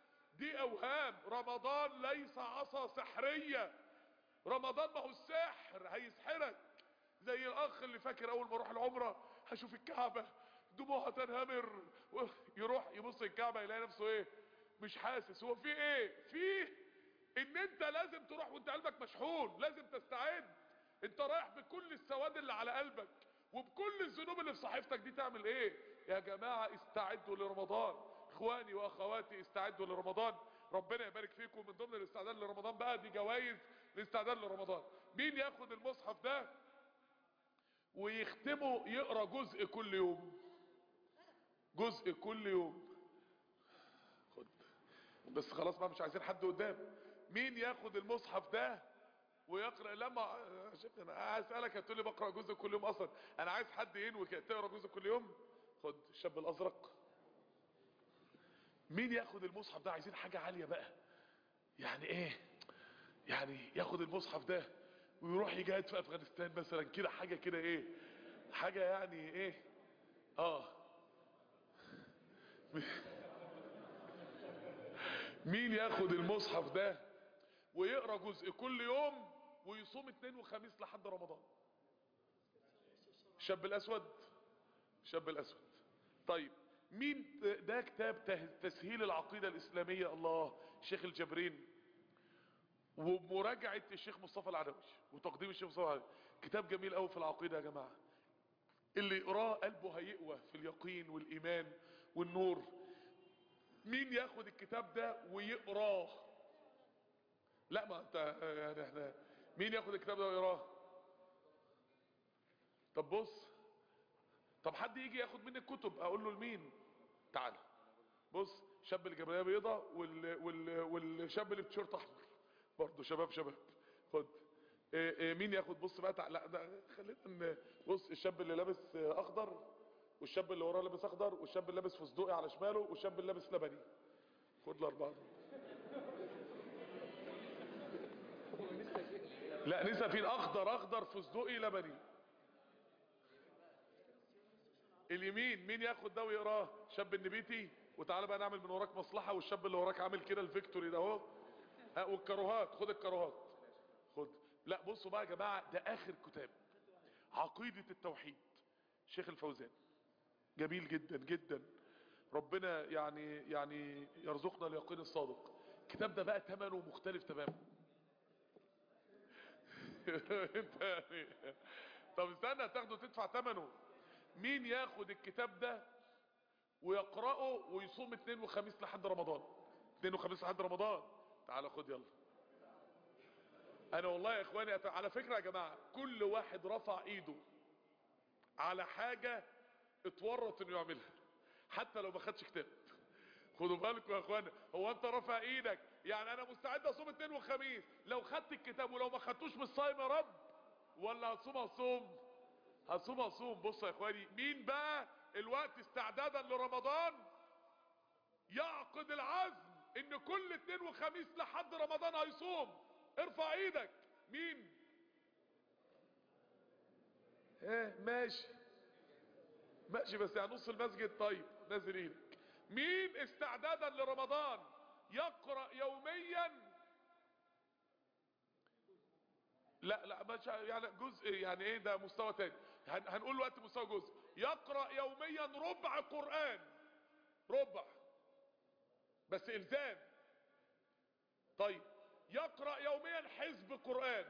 دي اوهام رمضان ليس عصا سحرية رمضان ما هو السحر هيسحرك زي الاخ اللي فاكر اول ما اروح العمرة هشوف الكعبة دموعها تنهمر يروح يبص الكعبة يلاقي نفسه ايه مش حاسس هو في ايه فيه ان انت لازم تروح وانت قلبك مشحون لازم تستعد انت رايح بكل السواد اللي على قلبك وبكل الذنوب اللي في صحيفتك دي تعمل ايه يا جماعة استعدوا لرمضان اخواني واخواتي استعدوا لرمضان ربنا يبارك فيكم من ضمن الاستعداد لرمضان بقى دي جوائز الاستعداد لرمضان مين ياخد المصحف ده ويختمه يقرا جزء كل يوم جزء كل يوم خد بس خلاص بقى مش عايزين حد قدام مين ياخد المصحف ده ويقرا لما شفت انا اسالك هتقول لي بقرا جزء كل يوم اصلا انا عايز حد ينوي كده تقرا جزء كل يوم خد الشاب الازرق مين ياخد المصحف ده عايزين حاجه عاليه بقى يعني ايه يعني ياخد المصحف ده ويروح يجاهد في افغانستان مثلا كده حاجه كده ايه حاجه يعني ايه اه مين ياخد المصحف ده ويقرا جزء كل يوم ويصوم اثنين وخميس لحد رمضان الشاب الاسود الشاب الاسود طيب مين ده كتاب تسهيل العقيدة الاسلامية الله شيخ الجبرين ومراجعة الشيخ مصطفى العدوي وتقديم الشيخ مصطفى العدوي كتاب جميل قوي في العقيدة يا جماعة اللي يقراه قلبه هيقوى في اليقين والايمان والنور مين ياخد الكتاب ده ويقراه لا ما انت يعني احنا مين ياخد الكتاب ده ويقراه طب بص طب حد يجي ياخد مني الكتب اقول له لمين تعال بص شاب اللي جبليه بيضه وال... وال... والشاب اللي بتيشيرت احمر برضه شباب شباب خد إيه إيه مين ياخد بص بقى تعال لا ده خلينا بص الشاب اللي لابس اخضر والشاب اللي وراه لابس اخضر والشاب اللي لابس فستقي على شماله والشاب اللي لابس لبني خد الاربعه لا لسه في الاخضر اخضر فستقي لبني اليمين مين ياخد ده ويقراه شاب النبيتي وتعالى بقى نعمل من وراك مصلحة والشاب اللي وراك عامل كده الفيكتوري ده اهو ها والكروهات خد الكروهات خد لا بصوا بقى يا جماعة ده اخر كتاب عقيدة التوحيد شيخ الفوزان جميل جدا جدا ربنا يعني يعني يرزقنا اليقين الصادق الكتاب ده بقى ثمنه مختلف تماما انت يعني طب استنى تاخده تدفع ثمنه مين ياخد الكتاب ده ويقرأه ويصوم اثنين وخميس لحد رمضان اثنين وخميس لحد رمضان تعال خد يلا انا والله يا اخواني على فكرة يا جماعة كل واحد رفع ايده على حاجة اتورط انه يعملها حتى لو ما خدش كتاب خدوا بالكم يا اخوانا هو انت رافع ايدك يعني انا مستعد اصوم اثنين وخميس لو خدت الكتاب ولو ما خدتوش مش صايم يا رب ولا هتصوم هتصوم هتصوم هتصوم بصوا يا اخواني مين بقى الوقت استعدادا لرمضان يعقد العزم ان كل اثنين وخميس لحد رمضان هيصوم ارفع ايدك مين ايه ماشي ماشي بس يعني نص المسجد طيب نازل ايدك مين استعدادا لرمضان يقرأ يوميا لا لا مش يعني جزء يعني ايه ده مستوى تاني هن هنقول وقت مستوى جزء يقرأ يوميا ربع قرآن ربع بس الزام طيب يقرأ يوميا حزب قرآن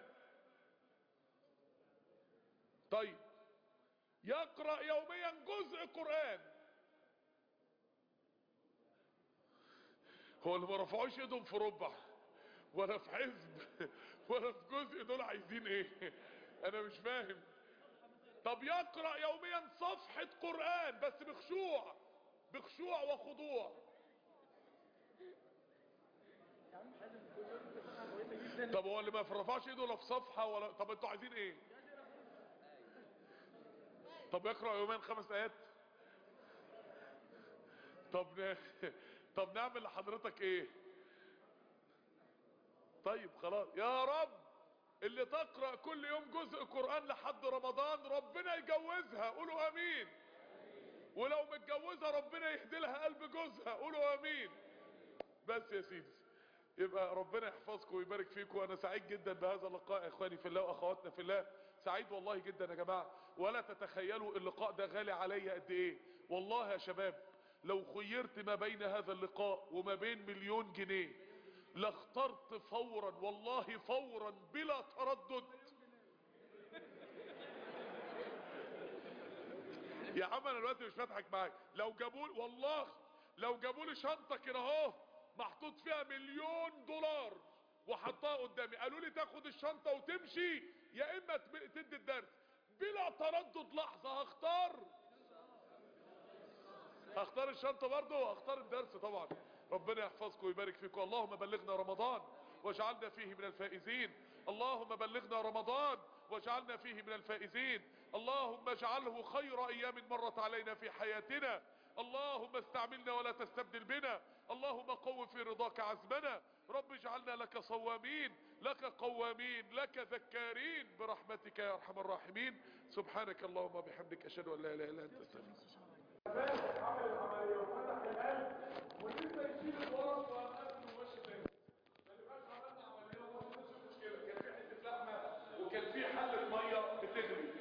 طيب يقرأ يوميا جزء قرآن هو اللي ما رفعوش ايدهم في ربع ولا في حزب ولا في جزء دول عايزين ايه انا مش فاهم طب يقرأ يوميا صفحة قرآن بس بخشوع بخشوع وخضوع طب هو اللي ما رفعش ايده لا في صفحة ولا طب انتوا عايزين ايه طب يقرأ يومين خمس ايات طب ن... طب نعمل لحضرتك ايه طيب خلاص يا رب اللي تقرأ كل يوم جزء قرآن لحد رمضان ربنا يجوزها قولوا امين ولو متجوزة ربنا يهدي لها قلب جوزها قولوا امين بس يا سيدي يبقى ربنا يحفظكم ويبارك فيكم وانا سعيد جدا بهذا اللقاء يا اخواني في الله واخواتنا في الله سعيد والله جدا يا جماعة ولا تتخيلوا اللقاء ده غالي عليا قد ايه والله يا شباب لو خيرت ما بين هذا اللقاء وما بين مليون جنيه لاخترت فورا والله فورا بلا تردد يا عم انا دلوقتي مش فاتحك معاك لو جابوا والله لو جابوا لي شنطه كده اهو محطوط فيها مليون دولار وحطها قدامي قالوا لي تاخد الشنطه وتمشي يا اما تدي الدرس بلا تردد لحظه هختار هختار الشنطه برضه هختار الدرس طبعا ربنا يحفظكم ويبارك فيكم اللهم بلغنا رمضان واجعلنا فيه من الفائزين اللهم بلغنا رمضان واجعلنا فيه من الفائزين اللهم اجعله خير ايام مرت علينا في حياتنا اللهم استعملنا ولا تستبدل بنا اللهم قو في رضاك عزمنا رب اجعلنا لك صوامين لك قوامين لك ذكارين برحمتك يا ارحم الراحمين سبحانك اللهم وبحمدك اشهد ان لا اله الا انت استغفرك عمل العمليه وفتح القلب ولسه يشيل الورق وقلب وماشي تاني ما نبقاش عملنا عمليه وما فيش مشكله كان في حته لحمه وكان في حله ميه بتغلي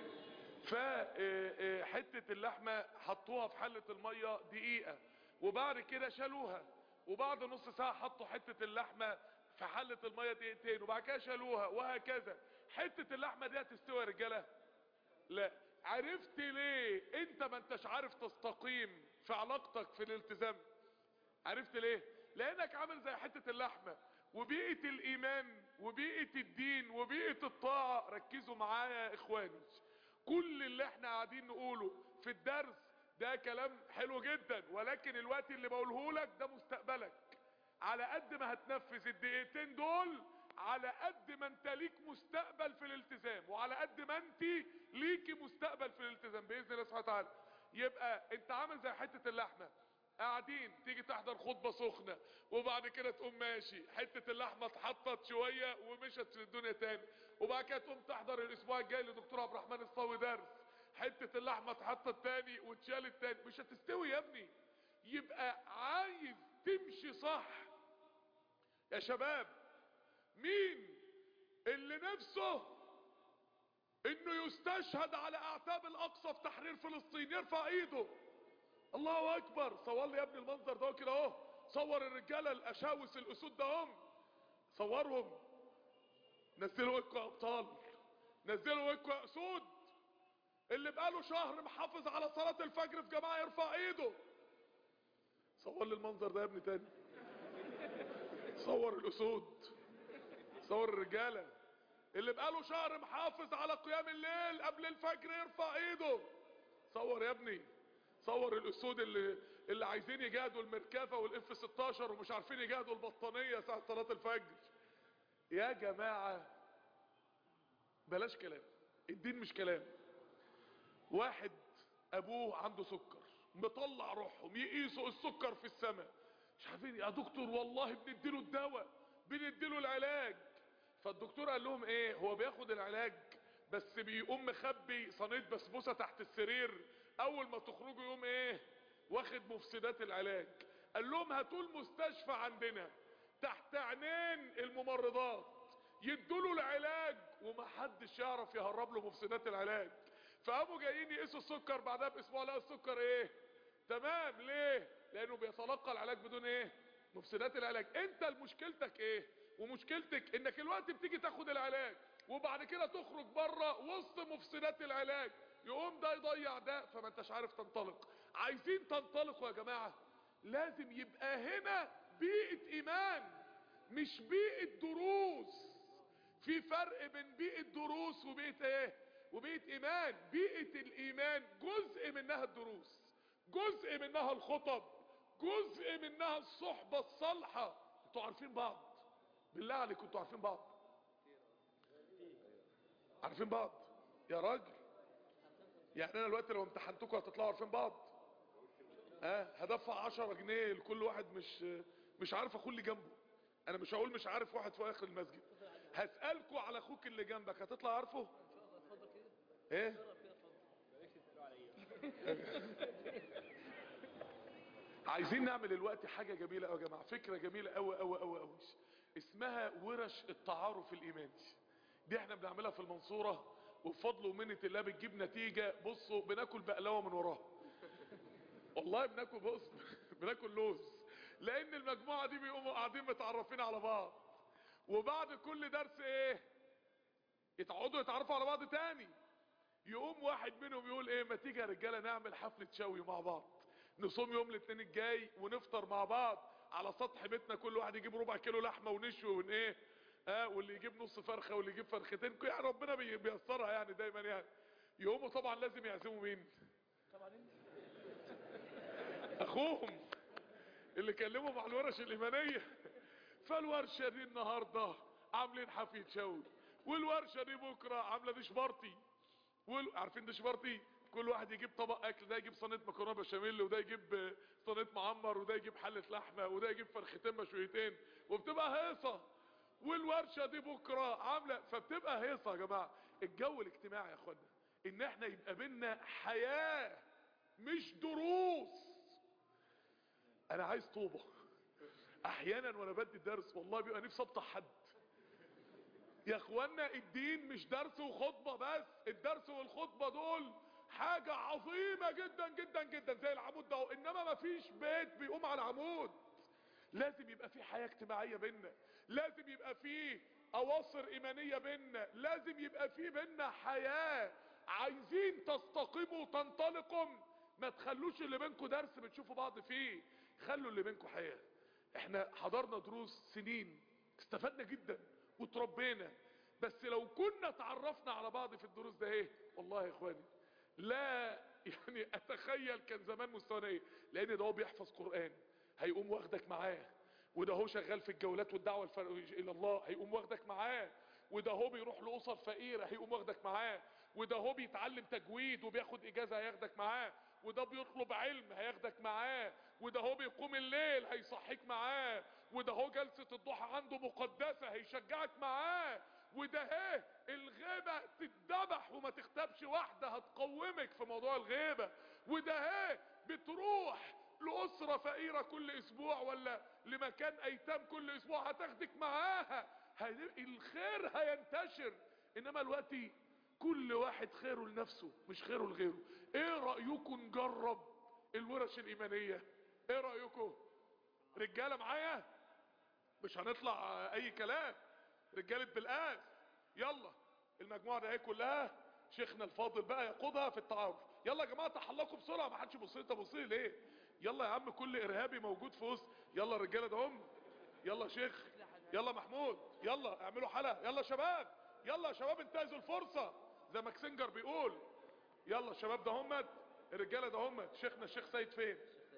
فحتة اللحمة حطوها في حلة المية دقيقة وبعد كده شالوها وبعد نص ساعة حطوا حتة اللحمة في حلة المية دقيقتين وبعد كده شالوها وهكذا حتة اللحمة دي هتستوي يا رجالة لا عرفت ليه انت ما انتش عارف تستقيم في علاقتك في الالتزام عرفت ليه لانك عامل زي حتة اللحمة وبيئة الايمان وبيئة الدين وبيئة الطاعة ركزوا معايا يا اخواني كل اللي احنا قاعدين نقوله في الدرس ده كلام حلو جدا ولكن الوقت اللي بقوله لك ده مستقبلك على قد ما هتنفذ الدقيقتين دول على قد ما انت ليك مستقبل في الالتزام وعلى قد ما انت ليكي مستقبل في الالتزام باذن الله سبحانه وتعالى يبقى انت عامل زي حته اللحمه قاعدين تيجي تحضر خطبه سخنه وبعد كده تقوم ماشي حته اللحمه اتحطت شويه ومشت في الدنيا تاني وبعد كده تقوم تحضر الاسبوع الجاي لدكتور عبد الرحمن الصاوي درس حته اللحمه اتحطت تاني واتشالت تاني مش هتستوي يا ابني يبقى عايز تمشي صح يا شباب مين اللي نفسه انه يستشهد على اعتاب الاقصى في تحرير فلسطين يرفع ايده الله اكبر صور لي يا ابني المنظر ده كده اهو صور الرجاله الاشاوس الاسود ده هم صورهم نزلوا وكوا يا ابطال نزلوا وكوا يا اسود اللي بقاله شهر محافظ على صلاة الفجر في جماعة يرفع ايده صور لي المنظر ده يا ابني تاني صور الاسود صور الرجالة اللي بقاله شهر محافظ على قيام الليل قبل الفجر يرفع ايده صور يا ابني صور الاسود اللي اللي عايزين يجاهدوا المركافة والاف 16 ومش عارفين يجاهدوا البطانية ساعة صلاة الفجر يا جماعة بلاش كلام الدين مش كلام واحد ابوه عنده سكر مطلع روحهم يقيسوا السكر في السماء مش عارفين يا دكتور والله بنديله الدواء بنديله العلاج فالدكتور قال لهم ايه هو بياخد العلاج بس بيقوم مخبي صينيه بسبوسه تحت السرير اول ما تخرجوا يقوم ايه واخد مفسدات العلاج قال لهم هاتوا المستشفى عندنا تحت عينين الممرضات يدوا العلاج ومحدش يعرف يهرب له مفسدات العلاج فقاموا جايين يقيسوا السكر بعدها باسبوع لقوا السكر ايه تمام ليه لانه بيتلقى العلاج بدون ايه مفسدات العلاج انت مشكلتك ايه ومشكلتك انك الوقت بتيجي تاخد العلاج وبعد كده تخرج بره وسط مفسدات العلاج يقوم ده يضيع ده فما انتش عارف تنطلق عايزين تنطلقوا يا جماعة لازم يبقى هنا بيئة ايمان مش بيئة دروس في فرق بين بيئة دروس وبيئة ايه وبيئة ايمان بيئة الايمان جزء منها الدروس جزء منها الخطب جزء منها الصحبة الصالحة انتوا عارفين بعض بالله عليكم انتوا عارفين بعض عارفين بعض يا راجل يعني انا دلوقتي لو امتحنتكم هتطلعوا عارفين بعض ها هدفع 10 جنيه لكل واحد مش مش عارف اخو اللي جنبه انا مش هقول مش عارف واحد في اخر المسجد هسألكوا على اخوك اللي جنبك هتطلع عارفه ايه عايزين نعمل الوقت حاجة جميلة قوي يا جماعة فكرة جميلة قوي قوي قوي قوي اسمها ورش التعارف الايماني دي احنا بنعملها في المنصورة وبفضل ومنة الله بتجيب نتيجة بصوا بناكل بقلاوة من وراها والله بناكل بص بناكل لوز لان المجموعة دي بيقوموا قاعدين متعرفين على بعض وبعد كل درس ايه يتعودوا يتعرفوا على بعض تاني يقوم واحد منهم يقول ايه ما تيجي يا رجاله نعمل حفله شوي مع بعض نصوم يوم الاثنين الجاي ونفطر مع بعض على سطح بيتنا كل واحد يجيب ربع كيلو لحمه ونشوي ون ايه اه واللي يجيب نص فرخه واللي يجيب فرختين يعني ربنا بي- بيسرها يعني دايما يعني يقوموا طبعا لازم يعزموا مين اخوهم اللي كلمهم على الورش الايمانيه فالورشه دي النهارده عاملين حفله شوي والورشه دي بكره عامله ديش بارتي وال... عارفين ديش بارتي كل واحد يجيب طبق اكل ده يجيب صينيه مكرونه بشاميل وده يجيب آه، صينيه معمر وده يجيب حله لحمه وده يجيب فرختين مشويتين وبتبقى هيصه والورشه دي بكره عامله فبتبقى هيصه يا جماعه الجو الاجتماعي يا اخوانا ان احنا يبقى بينا حياه مش دروس انا عايز طوبه احيانا وانا بدي الدرس والله بيبقى نفسي ابطح حد يا اخوانا الدين مش درس وخطبة بس الدرس والخطبة دول حاجة عظيمة جدا جدا جدا زي العمود ده انما مفيش بيت بيقوم على عمود لازم يبقى في حياة اجتماعية بينا لازم يبقى في اواصر ايمانية بينا لازم يبقى في بينا حياة عايزين تستقيموا وتنطلقوا ما تخلوش اللي بينكم درس بتشوفوا بعض فيه خلوا اللي بينكم حياة احنا حضرنا دروس سنين استفدنا جدا وتربينا بس لو كنا تعرفنا على بعض في الدروس ده ايه والله يا اخواني لا يعني اتخيل كان زمان مستوانا ايه لان ده هو بيحفظ قرآن هيقوم واخدك معاه وده هو شغال في الجولات والدعوة الفر... الى الله هيقوم واخدك معاه وده هو بيروح لأسر فقيرة هيقوم واخدك معاه وده هو بيتعلم تجويد وبياخد اجازة هياخدك معاه وده بيطلب علم هياخدك معاه وده هو بيقوم الليل هيصحيك معاه وده هو جلسة الضحى عنده مقدسة هيشجعك معاه وده ايه الغيبة تتذبح وما تختبش واحدة هتقومك في موضوع الغيبة وده ايه بتروح لأسرة فقيرة كل اسبوع ولا لمكان ايتام كل اسبوع هتاخدك معاها هي- الخير هينتشر انما الوقت كل واحد خيره لنفسه مش خيره لغيره ايه رأيكم نجرب الورش الايمانية ايه رأيكم رجالة معايا مش هنطلع آه، اي كلام رجالة بالقاس يلا المجموعة ده ايه كلها شيخنا الفاضل بقى يقودها في التعارف يلا يا جماعة تحلقوا بسرعة ما حدش يبص لي تبص لي ليه يلا يا عم كل ارهابي موجود في وسط يلا الرجالة ده هم يلا يا شيخ يلا محمود يلا اعملوا حلقة يلا يا شباب يلا يا شباب انتهزوا الفرصة زي ما كسنجر بيقول يلا الشباب ده هم الرجالة ده هم شيخنا الشيخ سيد فين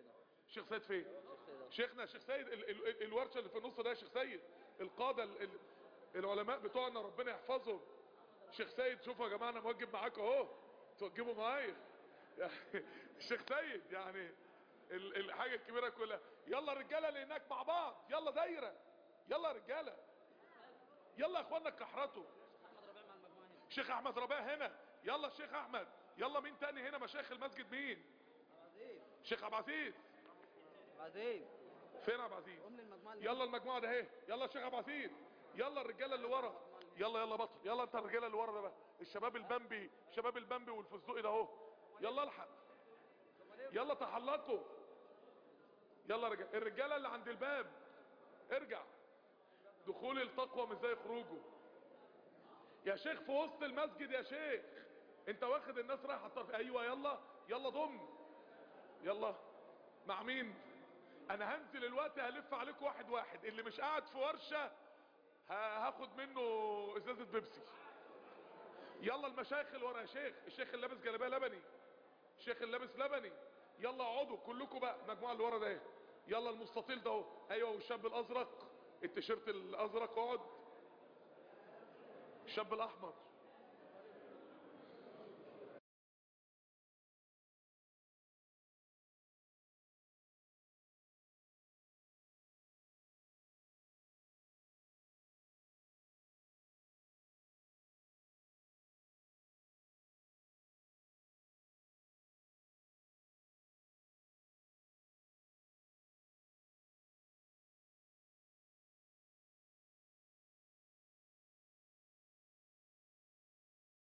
الشيخ سيد فين شيخنا الشيخ سيد ال ال الورشه اللي في النص ده يا شيخ سيد القاده ال ال العلماء بتوعنا ربنا يحفظهم شيخ سيد شوفوا يا جماعه انا موجب معاكم اهو توجبوا معايا يعني الشيخ سيد يعني ال الحاجه الكبيره كلها يلا الرجاله اللي هناك مع بعض يلا دايره يلا يا رجاله يلا يا اخوانا كحرته شيخ احمد ربيع هنا يلا الشيخ احمد يلا مين تاني هنا مشايخ المسجد مين عزيز شيخ عبد العزيز عزيز فين عبد العزيز ام المجموعه اللي يلا المجموعه ده اهي يلا الشيخ عبد العزيز يلا الرجاله اللي ورا يلا يلا بطل يلا انت الرجاله اللي ورا ده بقى الشباب البمبي شباب البمبي والفستقي ده اهو يلا الحق يلا تحلقوا يلا رجال الرجاله اللي عند الباب ارجع دخول التقوى مش زي خروجه يا شيخ في وسط المسجد يا شيخ انت واخد الناس رايحه الطرف ايوه يلا يلا ضم يلا مع مين انا هنزل الوقت هلف عليكم واحد واحد اللي مش قاعد في ورشه ه- هاخد منه ازازه بيبسي يلا المشايخ اللي ورا يا شيخ الشيخ اللي لابس جلابيه لبني الشيخ اللي لابس لبني يلا اقعدوا كلكم بقى المجموعه اللي ورا ده اهي. يلا المستطيل ده اهو ايوه والشاب الازرق التيشيرت الازرق اقعد الشاب الاحمر